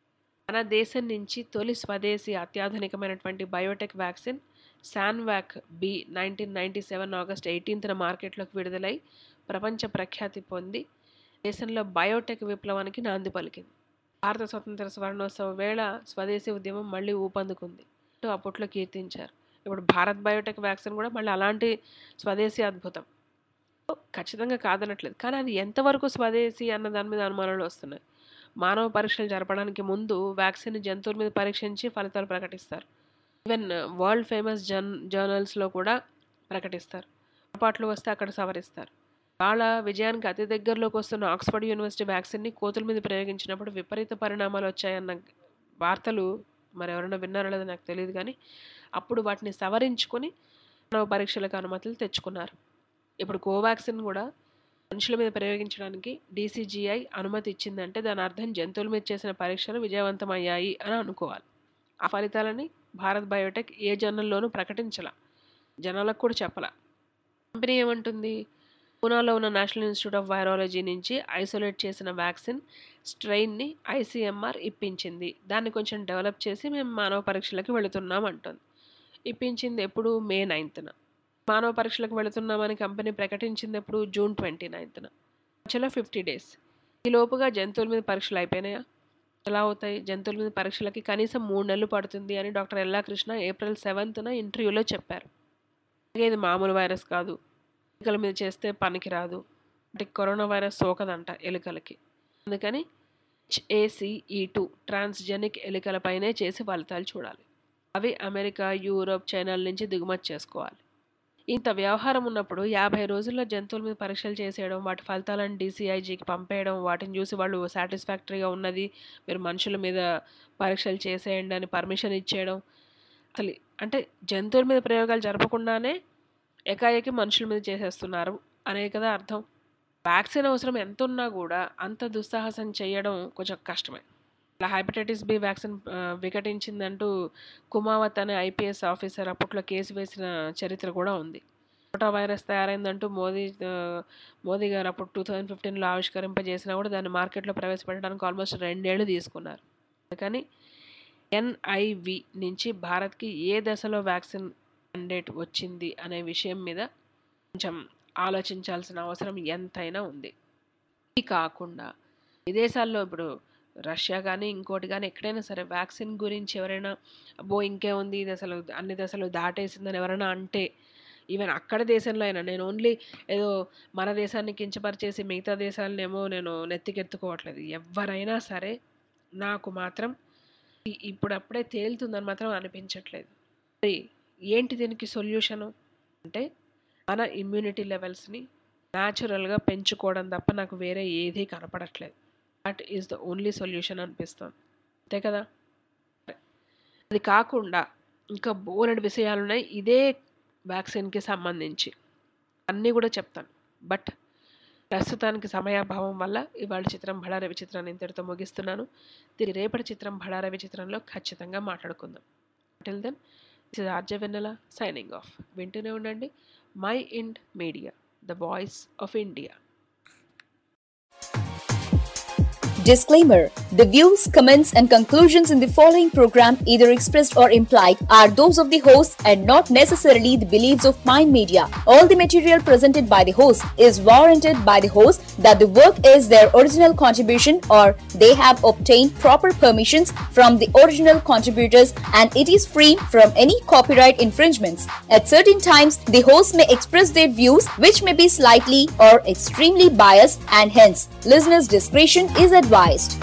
S3: మన దేశం నుంచి తొలి స్వదేశీ అత్యాధునికమైనటువంటి biotech vaccine Shanvac B nineteen ninety seven August ఎయిటీన్త్న మార్కెట్లోకి విడుదలై ప్రపంచ ప్రఖ్యాతి పొంది దేశంలో బయోటెక్ విప్లవానికి నాంది పలికింది భారత స్వతంత్ర స్వర్ణోత్సవ వేళ స్వదేశీ ఉద్యమం మళ్ళీ ఊపందుకుంది అంటూ అప్పట్లో కీర్తించారు ఇప్పుడు భారత్ బయోటెక్ వ్యాక్సిన్ కూడా మళ్ళీ అలాంటి స్వదేశీ అద్భుతం ఖచ్చితంగా కాదనట్లేదు కానీ అది ఎంతవరకు స్వదేశీ అన్న దాని మీద అనుమానాలు వస్తున్నాయి మానవ పరీక్షలు జరపడానికి ముందు వ్యాక్సిన్ జంతువుల మీద పరీక్షించి ఫలితాలు ప్రకటిస్తారు ఈవెన్ వరల్డ్ ఫేమస్ జన్ జర్నల్స్లో కూడా ప్రకటిస్తారు పొరపాట్లు వస్తే అక్కడ సవరిస్తారు వాళ్ళ విజయానికి అతి దగ్గరలోకి వస్తున్న ఆక్స్ఫర్డ్ యూనివర్సిటీ వ్యాక్సిన్ని కోతుల మీద ప్రయోగించినప్పుడు విపరీత పరిణామాలు వచ్చాయన్న వార్తలు మరి ఎవరైనా విన్నారో లేదో నాకు తెలియదు కానీ అప్పుడు వాటిని సవరించుకొని మానవ పరీక్షలకు అనుమతులు తెచ్చుకున్నారు ఇప్పుడు కోవాక్సిన్ కూడా మనుషుల మీద ప్రయోగించడానికి డీసీజీఐ అనుమతి ఇచ్చిందంటే దాని అర్థం జంతువుల మీద చేసిన పరీక్షలు విజయవంతమయ్యాయి అని అనుకోవాలి ఆ ఫలితాలని భారత్ బయోటెక్ ఏ జర్నల్లోనూ ప్రకటించాల జనాలకు కూడా చెప్పాల కంపెనీ ఏమంటుంది పూనాలో ఉన్న నేషనల్ ఇన్స్టిట్యూట్ ఆఫ్ వైరాలజీ నుంచి ఐసోలేట్ చేసిన వ్యాక్సిన్ స్ట్రెయిన్ని ఐసీఎంఆర్ ఇప్పించింది దాన్ని కొంచెం డెవలప్ చేసి మేము మానవ పరీక్షలకు వెళుతున్నాం అంటుంది ఇప్పించింది ఎప్పుడు మే నైన్త్న మానవ పరీక్షలకు వెళుతున్నామని కంపెనీ ప్రకటించింది ఎప్పుడు జూన్ ట్వంటీ నైన్త్న మధ్యలో ఫిఫ్టీ డేస్ ఈ లోపుగా జంతువుల మీద పరీక్షలు అయిపోయినాయా ఎలా అవుతాయి జంతువుల మీద పరీక్షలకి కనీసం మూడు నెలలు పడుతుంది అని డాక్టర్ ఎల్లా కృష్ణ ఏప్రిల్ సెవెంత్న ఇంటర్వ్యూలో చెప్పారు అలాగే ఇది మామూలు వైరస్ కాదు ఎలుకల మీద చేస్తే పనికి రాదు అంటే కరోనా వైరస్ సోకదంట ఎలుకలకి అందుకని హెచ్ఏసిఈ టూ ట్రాన్స్జెనిక్ ఎలుకలపైనే చేసి ఫలితాలు చూడాలి అవి అమెరికా యూరోప్ చైనాల నుంచి దిగుమతి చేసుకోవాలి ఇంత వ్యవహారం ఉన్నప్పుడు యాభై రోజుల్లో జంతువుల మీద పరీక్షలు చేసేయడం వాటి ఫలితాలను డీసీఐజీకి పంపేయడం వాటిని చూసి వాళ్ళు సాటిస్ఫాక్టరీగా ఉన్నది మీరు మనుషుల మీద పరీక్షలు చేసేయండి అని పర్మిషన్ ఇచ్చేయడం అసలు అంటే జంతువుల మీద ప్రయోగాలు జరపకుండానే ఏకాఏకి మనుషుల మీద చేసేస్తున్నారు అనే కదా అర్థం వ్యాక్సిన్ అవసరం ఎంత ఉన్నా కూడా అంత దుస్సాహసం చేయడం కొంచెం కష్టమే ఇలా హెపటైటిస్ బి వ్యాక్సిన్ ఆ, వికటించిందంటూ కుమావత్ అనే ఐపీఎస్ ఆఫీసర్ అప్పట్లో కేసు వేసిన చరిత్ర కూడా ఉంది రోటా వైరస్ తయారైందంటూ మోదీ ఆ, మోదీ గారు అప్పుడు టూ థౌజండ్ ఫిఫ్టీన్లో ఆవిష్కరింపజేసినా కూడా దాన్ని మార్కెట్లో ప్రవేశపెట్టడానికి ఆల్మోస్ట్ రెండేళ్లు తీసుకున్నారు అందుకని ఎన్ఐవి నుంచి భారత్కి ఏ దశలో వ్యాక్సిన్ మండేట్ వచ్చింది అనే విషయం మీద కొంచెం ఆలోచించాల్సిన అవసరం ఎంతైనా ఉంది ఇది కాకుండా విదేశాల్లో ఇప్పుడు రష్యా కానీ ఇంకోటి కానీ ఎక్కడైనా సరే వ్యాక్సిన్ గురించి ఎవరైనా అబ్బో ఇంకే ఉంది ఇది అసలు అన్ని దశలు దాటేసిందని ఎవరైనా అంటే ఈవెన్ అక్కడ దేశంలో అయినా నేను ఓన్లీ ఏదో మన దేశాన్ని కించపరిచేసి మిగతా దేశాలనేమో నేను నెత్తికెత్తుకోవట్లేదు ఎవరైనా సరే నాకు మాత్రం ఇ- ఇప్పుడప్పుడే తేలుతుందని మాత్రం అనిపించట్లేదు మరి ఏంటి దీనికి సొల్యూషను అంటే మన ఇమ్యూనిటీ లెవెల్స్ని న్యాచురల్గా పెంచుకోవడం తప్ప నాకు వేరే ఏదీ కనపడట్లేదు that is the only solution అనిపిస్తుంది అంతే కదా అది కాకుండా ఇంకా బోలెడు విషయాలు ఉన్నాయి ఇదే వ్యాక్సిన్కి సంబంధించి అన్నీ కూడా చెప్తాను బట్ ప్రస్తుతానికి సమయాభావం వల్ల ఇవాళ చిత్రం బళార విచిత్రాన్ని ఇంతటితో ముగిస్తున్నాను తిరిగి రేపటి చిత్రం బళార విచిత్రంలో ఖచ్చితంగా మాట్లాడుకుందాం till then this is RJ Vennela signing off వింటూనే ఉండండి Mind Media the voice of India
S6: Disclaimer The views, comments, and conclusions in the following program, either expressed or implied, are those of the host and not necessarily the beliefs of Mind Media. All the material presented by the host is warranted by the host that the work is their original contribution or they have obtained proper permissions from the original contributors and it is free from any copyright infringements. At certain times, the host may express their views which may be slightly or extremely biased and hence listeners' discretion is advised.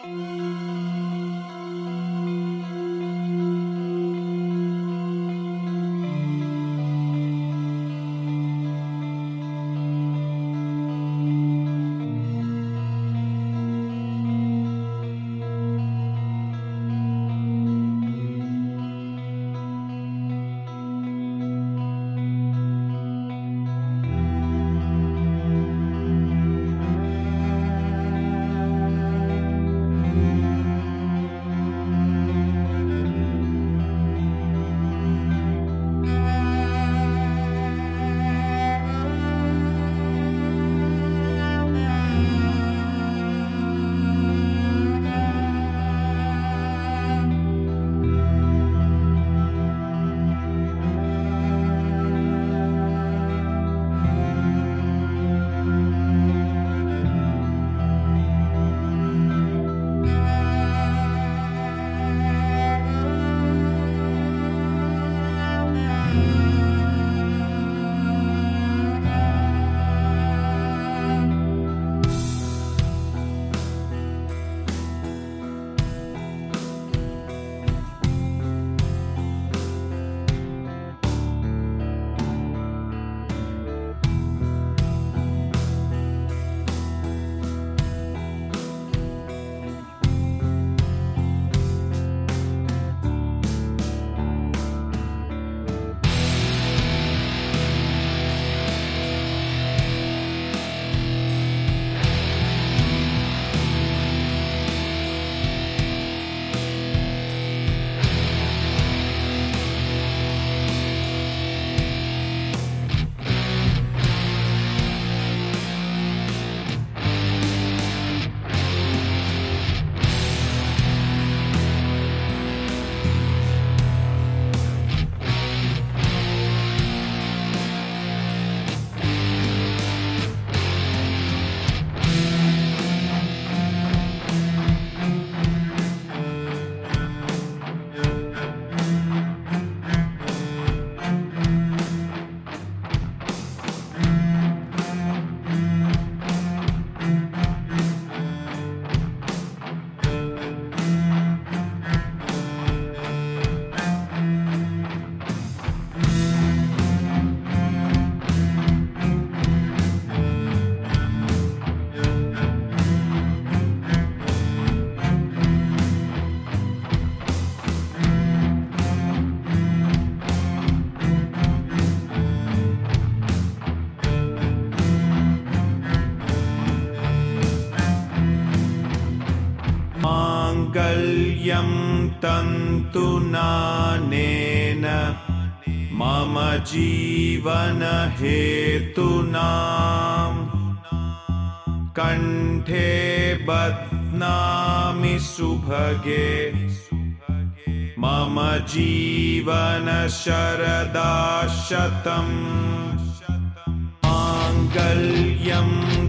S8: माङ्गल्यं तन्तुनानेन मम जीवनहेतुनाम् कण्ठे बध्नामि सुभगे मम जीवनशरदाशतम् माङ्गल्यं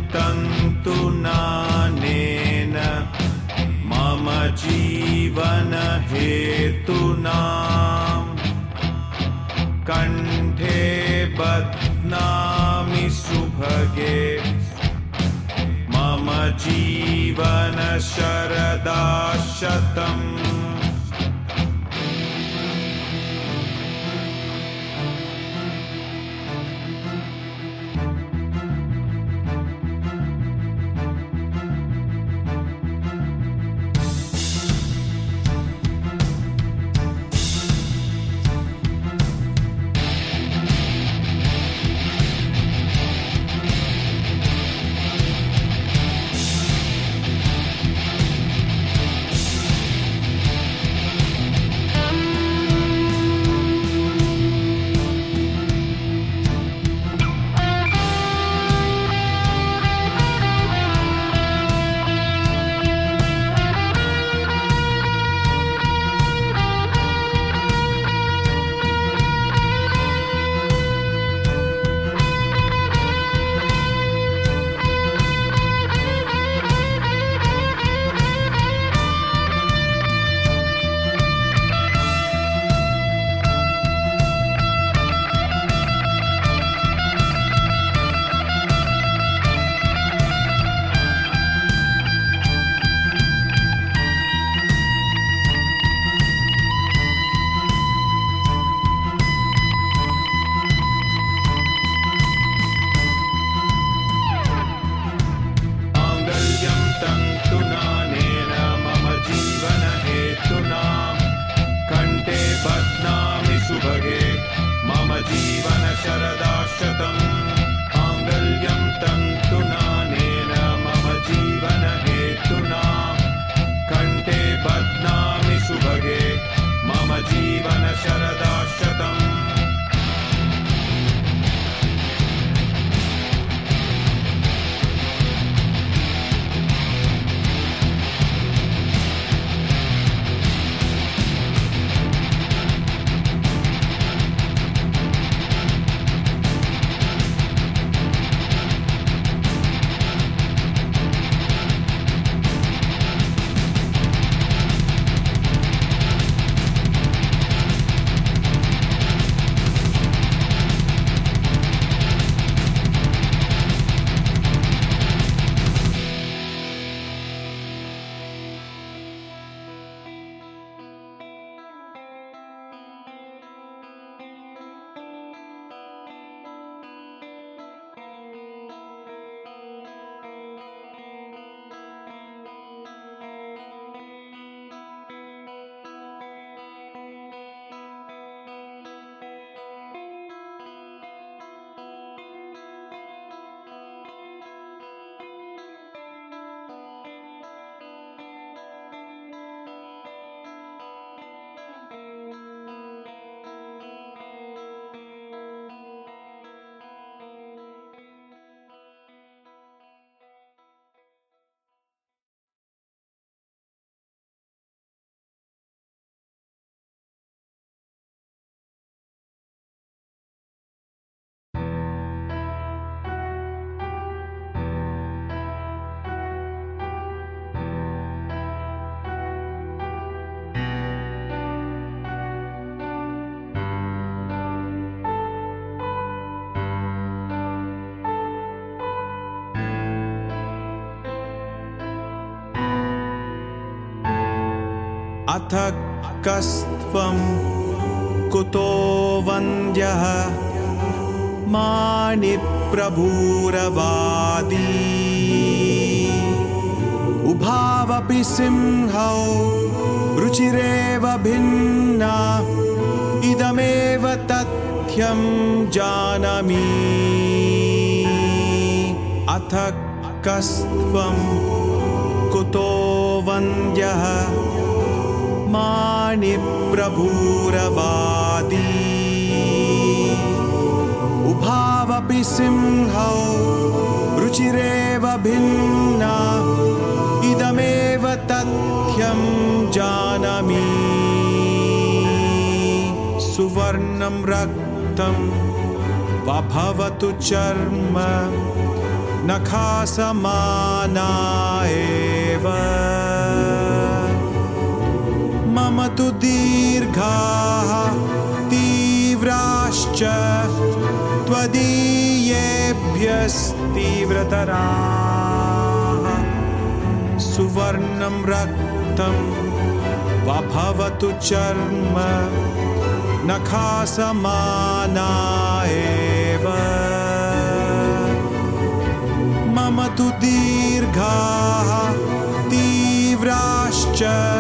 S8: तन्तुनानेन मम जीवनहेतुनाम् कण्ठे बध्नामि सुभगे मम जीवनशरदाशतम् अथ कस्त्वं कुतो वन्द्यः मानिप्रभूरवादी उभावपि सिंहौ रुचिरेव भिन्ना इदमेव तथ्यं जानामि अथ कस्त्वं कुतो वन्द्यः मानिप्रभूरवादी उभावपि सिंहौ रुचिरेव भिन्ना इदमेव तथ्यं जानामि सुवर्णं रक्तं वा भवतु चर्म नखासमाना एव मम तु दीर्घाः तीव्राश्च त्वदीयेभ्यस्तीव्रतराः सुवर्णं रक्तं वा भवतु चर्म नखासमाना एव मम तु दीर्घाः तीव्राश्च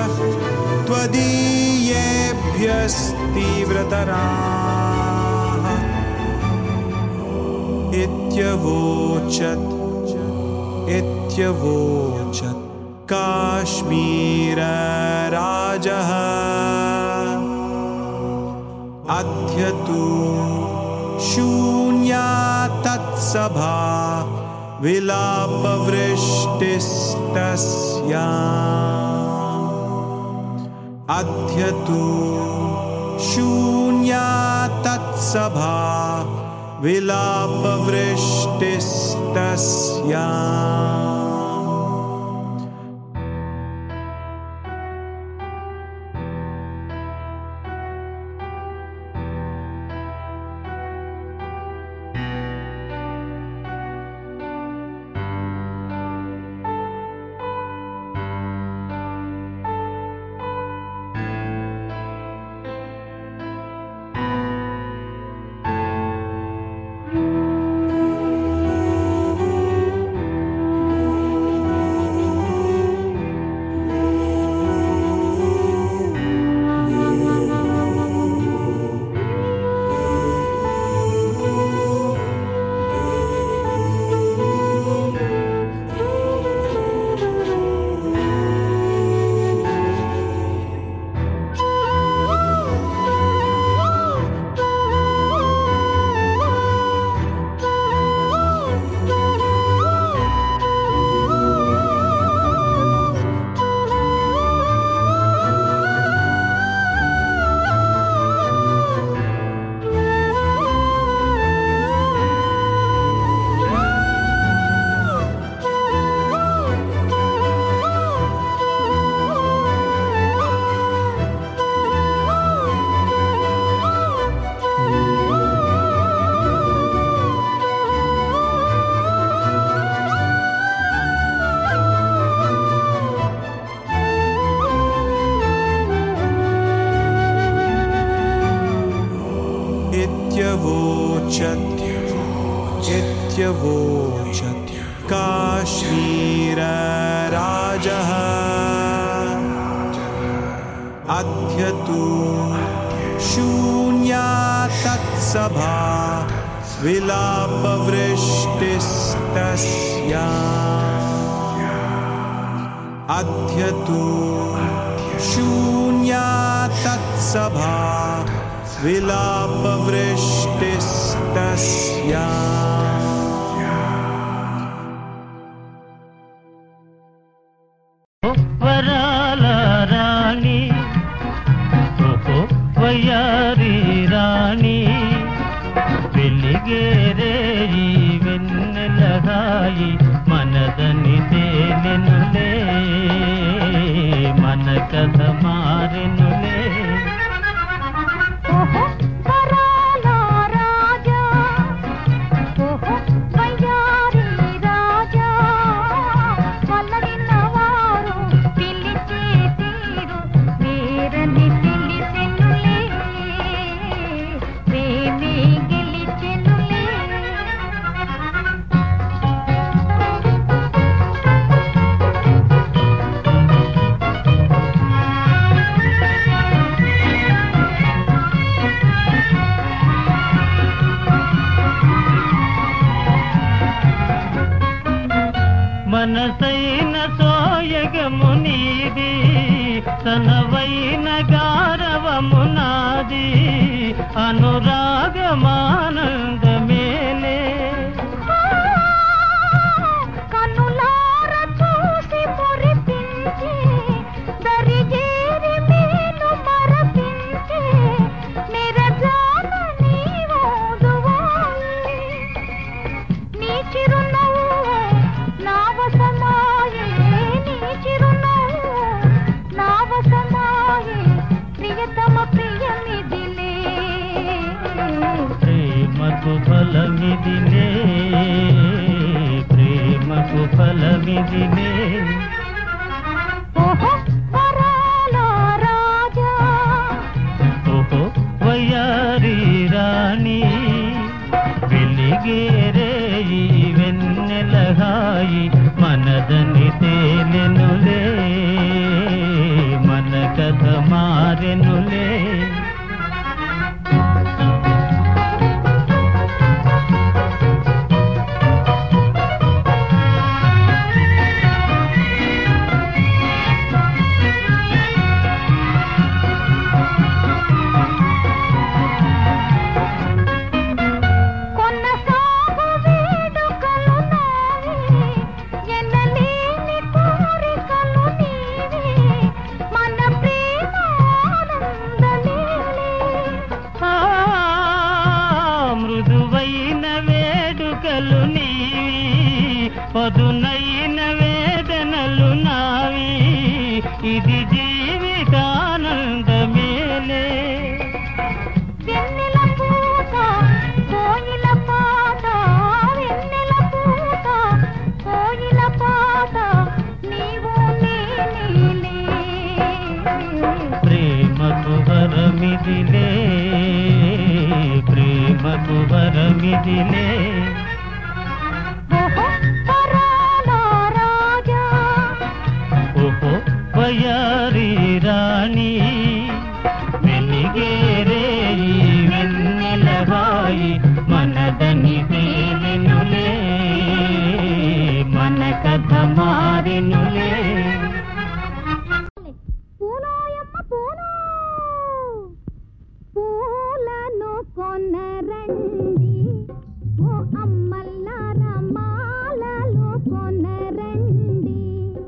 S8: त्वदीयेभ्यस्तीव्रतराः इत्यवोचत् इत्यवोचत् काश्मीरराजः अद्य तु शून्या तत्सभा विलापवृष्टिस्तस्या अद्य तु शून्या तत्सभा विलापवृष्टिस्तस्या इत्यवोचत् इत्यवोचत् काश्मीरराजः अद्य तु शून्या तत्सभा विलापवृष्टिस्तस्या अद्य तु शून्या तत्सभा विलापवृष्टिस्तस्या
S9: వరాల రాణి ఓహో వయ్యారి రాణి వెలిగేరే ఈ వెన్నెల రాయి మనదని తేలెనులే మన కథ మారెనులే
S4: ఓహో వరాల రాజా ఓహో వయ్యారి రాజా వల్లడిన వారు పిలిచే తీరు
S9: మృదువైన గారవము నాది అనురాగమానందమేలే
S4: కనులార చూసి మురిపించి దరిజేరి మేలు మరపించి నిరజాన నీవోదువాయి నీ చిరునవ్వు నా వసమాయే నీ చిరునవ్వు నా వసమాయే ప్రియతమ ప్రియమిదిలే
S9: ప్రేమకు ఫలమిదిలే ప్రేమకు ఫలమిదిలే
S4: ఓహో వరాల రాజా
S9: ఓహో వయ్యారి రాణి వెలిగేరే ఈ వెన్నెలహాయి మనదని తేలెనులే మన కథ మారెనులే
S4: కొనసాగు వేడుకలు నావి ఎనలేని కోరికలు నీవి మన ప్రేమ ఆనందలీలే
S9: ఆ, మృదువైన వేడుకలు నీవి పదునైన వేదనలు నావి ఇది జీవితానందమేలే
S4: వెన్నెల పూత కోయిల పాట వెన్నెల పూత కోయిల పాట నీవు నేనేలే
S9: ప్రేమకు వరమిదిలే ప్రేమకు వరమిదిలే
S4: ఓహో వరాల రాజా
S9: ఓహో వయారి రాణి వెలిగేరే ఈ వెన్నెలహాయి మనదని తేలెనులే మన కథ మారెనులే
S4: పూలోయమ్మ పూలు పూలను కొనరండి ఓ అమ్మల్లార మాలలో కొనరండి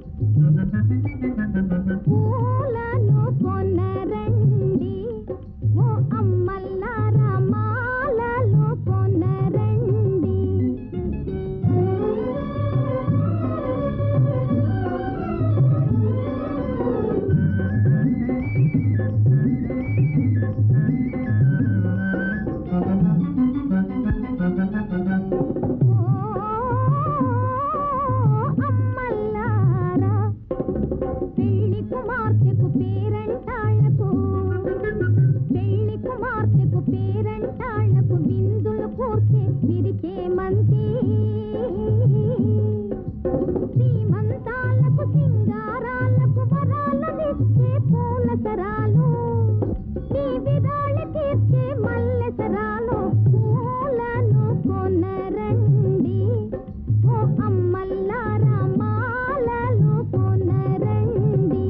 S4: పూలను కొనరండి ఓ అమ్మల్లార మాలలో కొనరండి అమ్మల్లారా పెళ్లి కుమార్తెకు పేరంటాళ్లకు పెళ్లి కుమార్తెకు పేరంటాళ్లకు విందులు కూర్చే విరిచే మంతి శ్రీమంతాలకు సింగారాలకు వరాలనిచ్చే పూల సరాలు ఈ విరాళి తీర్చే మల్లె సరాలు పూలను కొనరండి ఓ అమ్మల్లారా మాలలు కొనరండి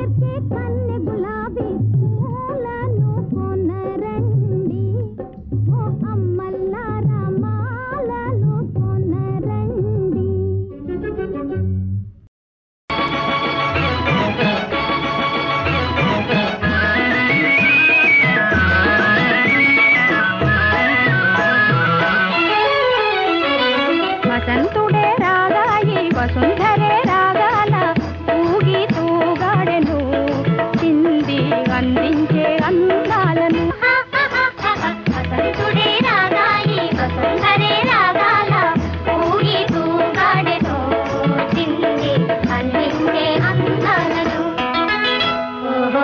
S4: తీర్చే కన్నె గులాబీ పూలను కొనరండి ఓ అమ్మల్లారా మాలలు కొనరండి వసంతుడే రాగాయి వసుంధరే రాగాల ఊగి తూగాడెను చింది అందించే అందాలను వసంతుడే రాగాయి వసుంధరే రాగాల ఊగి తూగాడెను చింది అందించే అందాలను ఓహో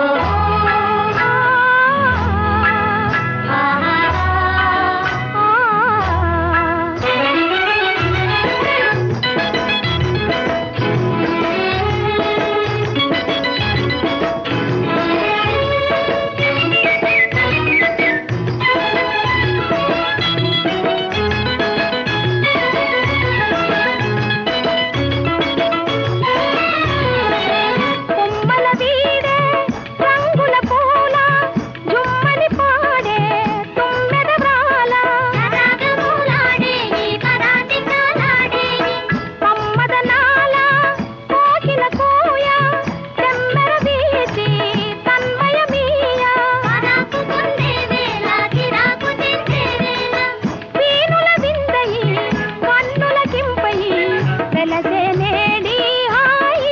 S4: కొమ్మల వీడే రంగుల పూల జుమ్మని పాడే తుమ్మెద వ్రాల కమ్మదనాల కోకిల కూయ తెమ్మెర వీచి తన్మయమీయ వీణుల విందయి కన్నుల కింపయి వెలసే నేడి హాయి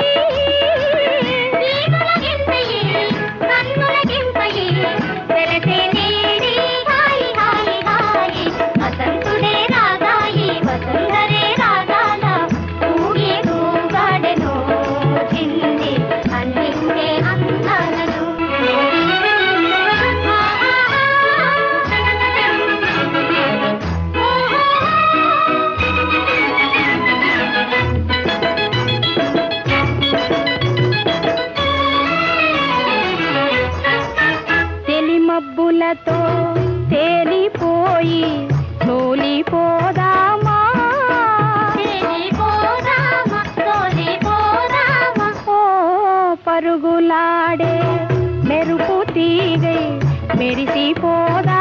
S4: వీణుల విందయి కన్నుల కింపయి వెలసే నేడి హాయి హాయి హాయి వసంతుడే రాగాయి వసుంధరే రాగాల ఊగే తూగాడెను చింది అందించే అందాలను తెలిమబ్బులతో తేలిపోయి తోలిపోదామా ఓ పరుగులాడే మెరుపు తీగై మెరిసిపోదా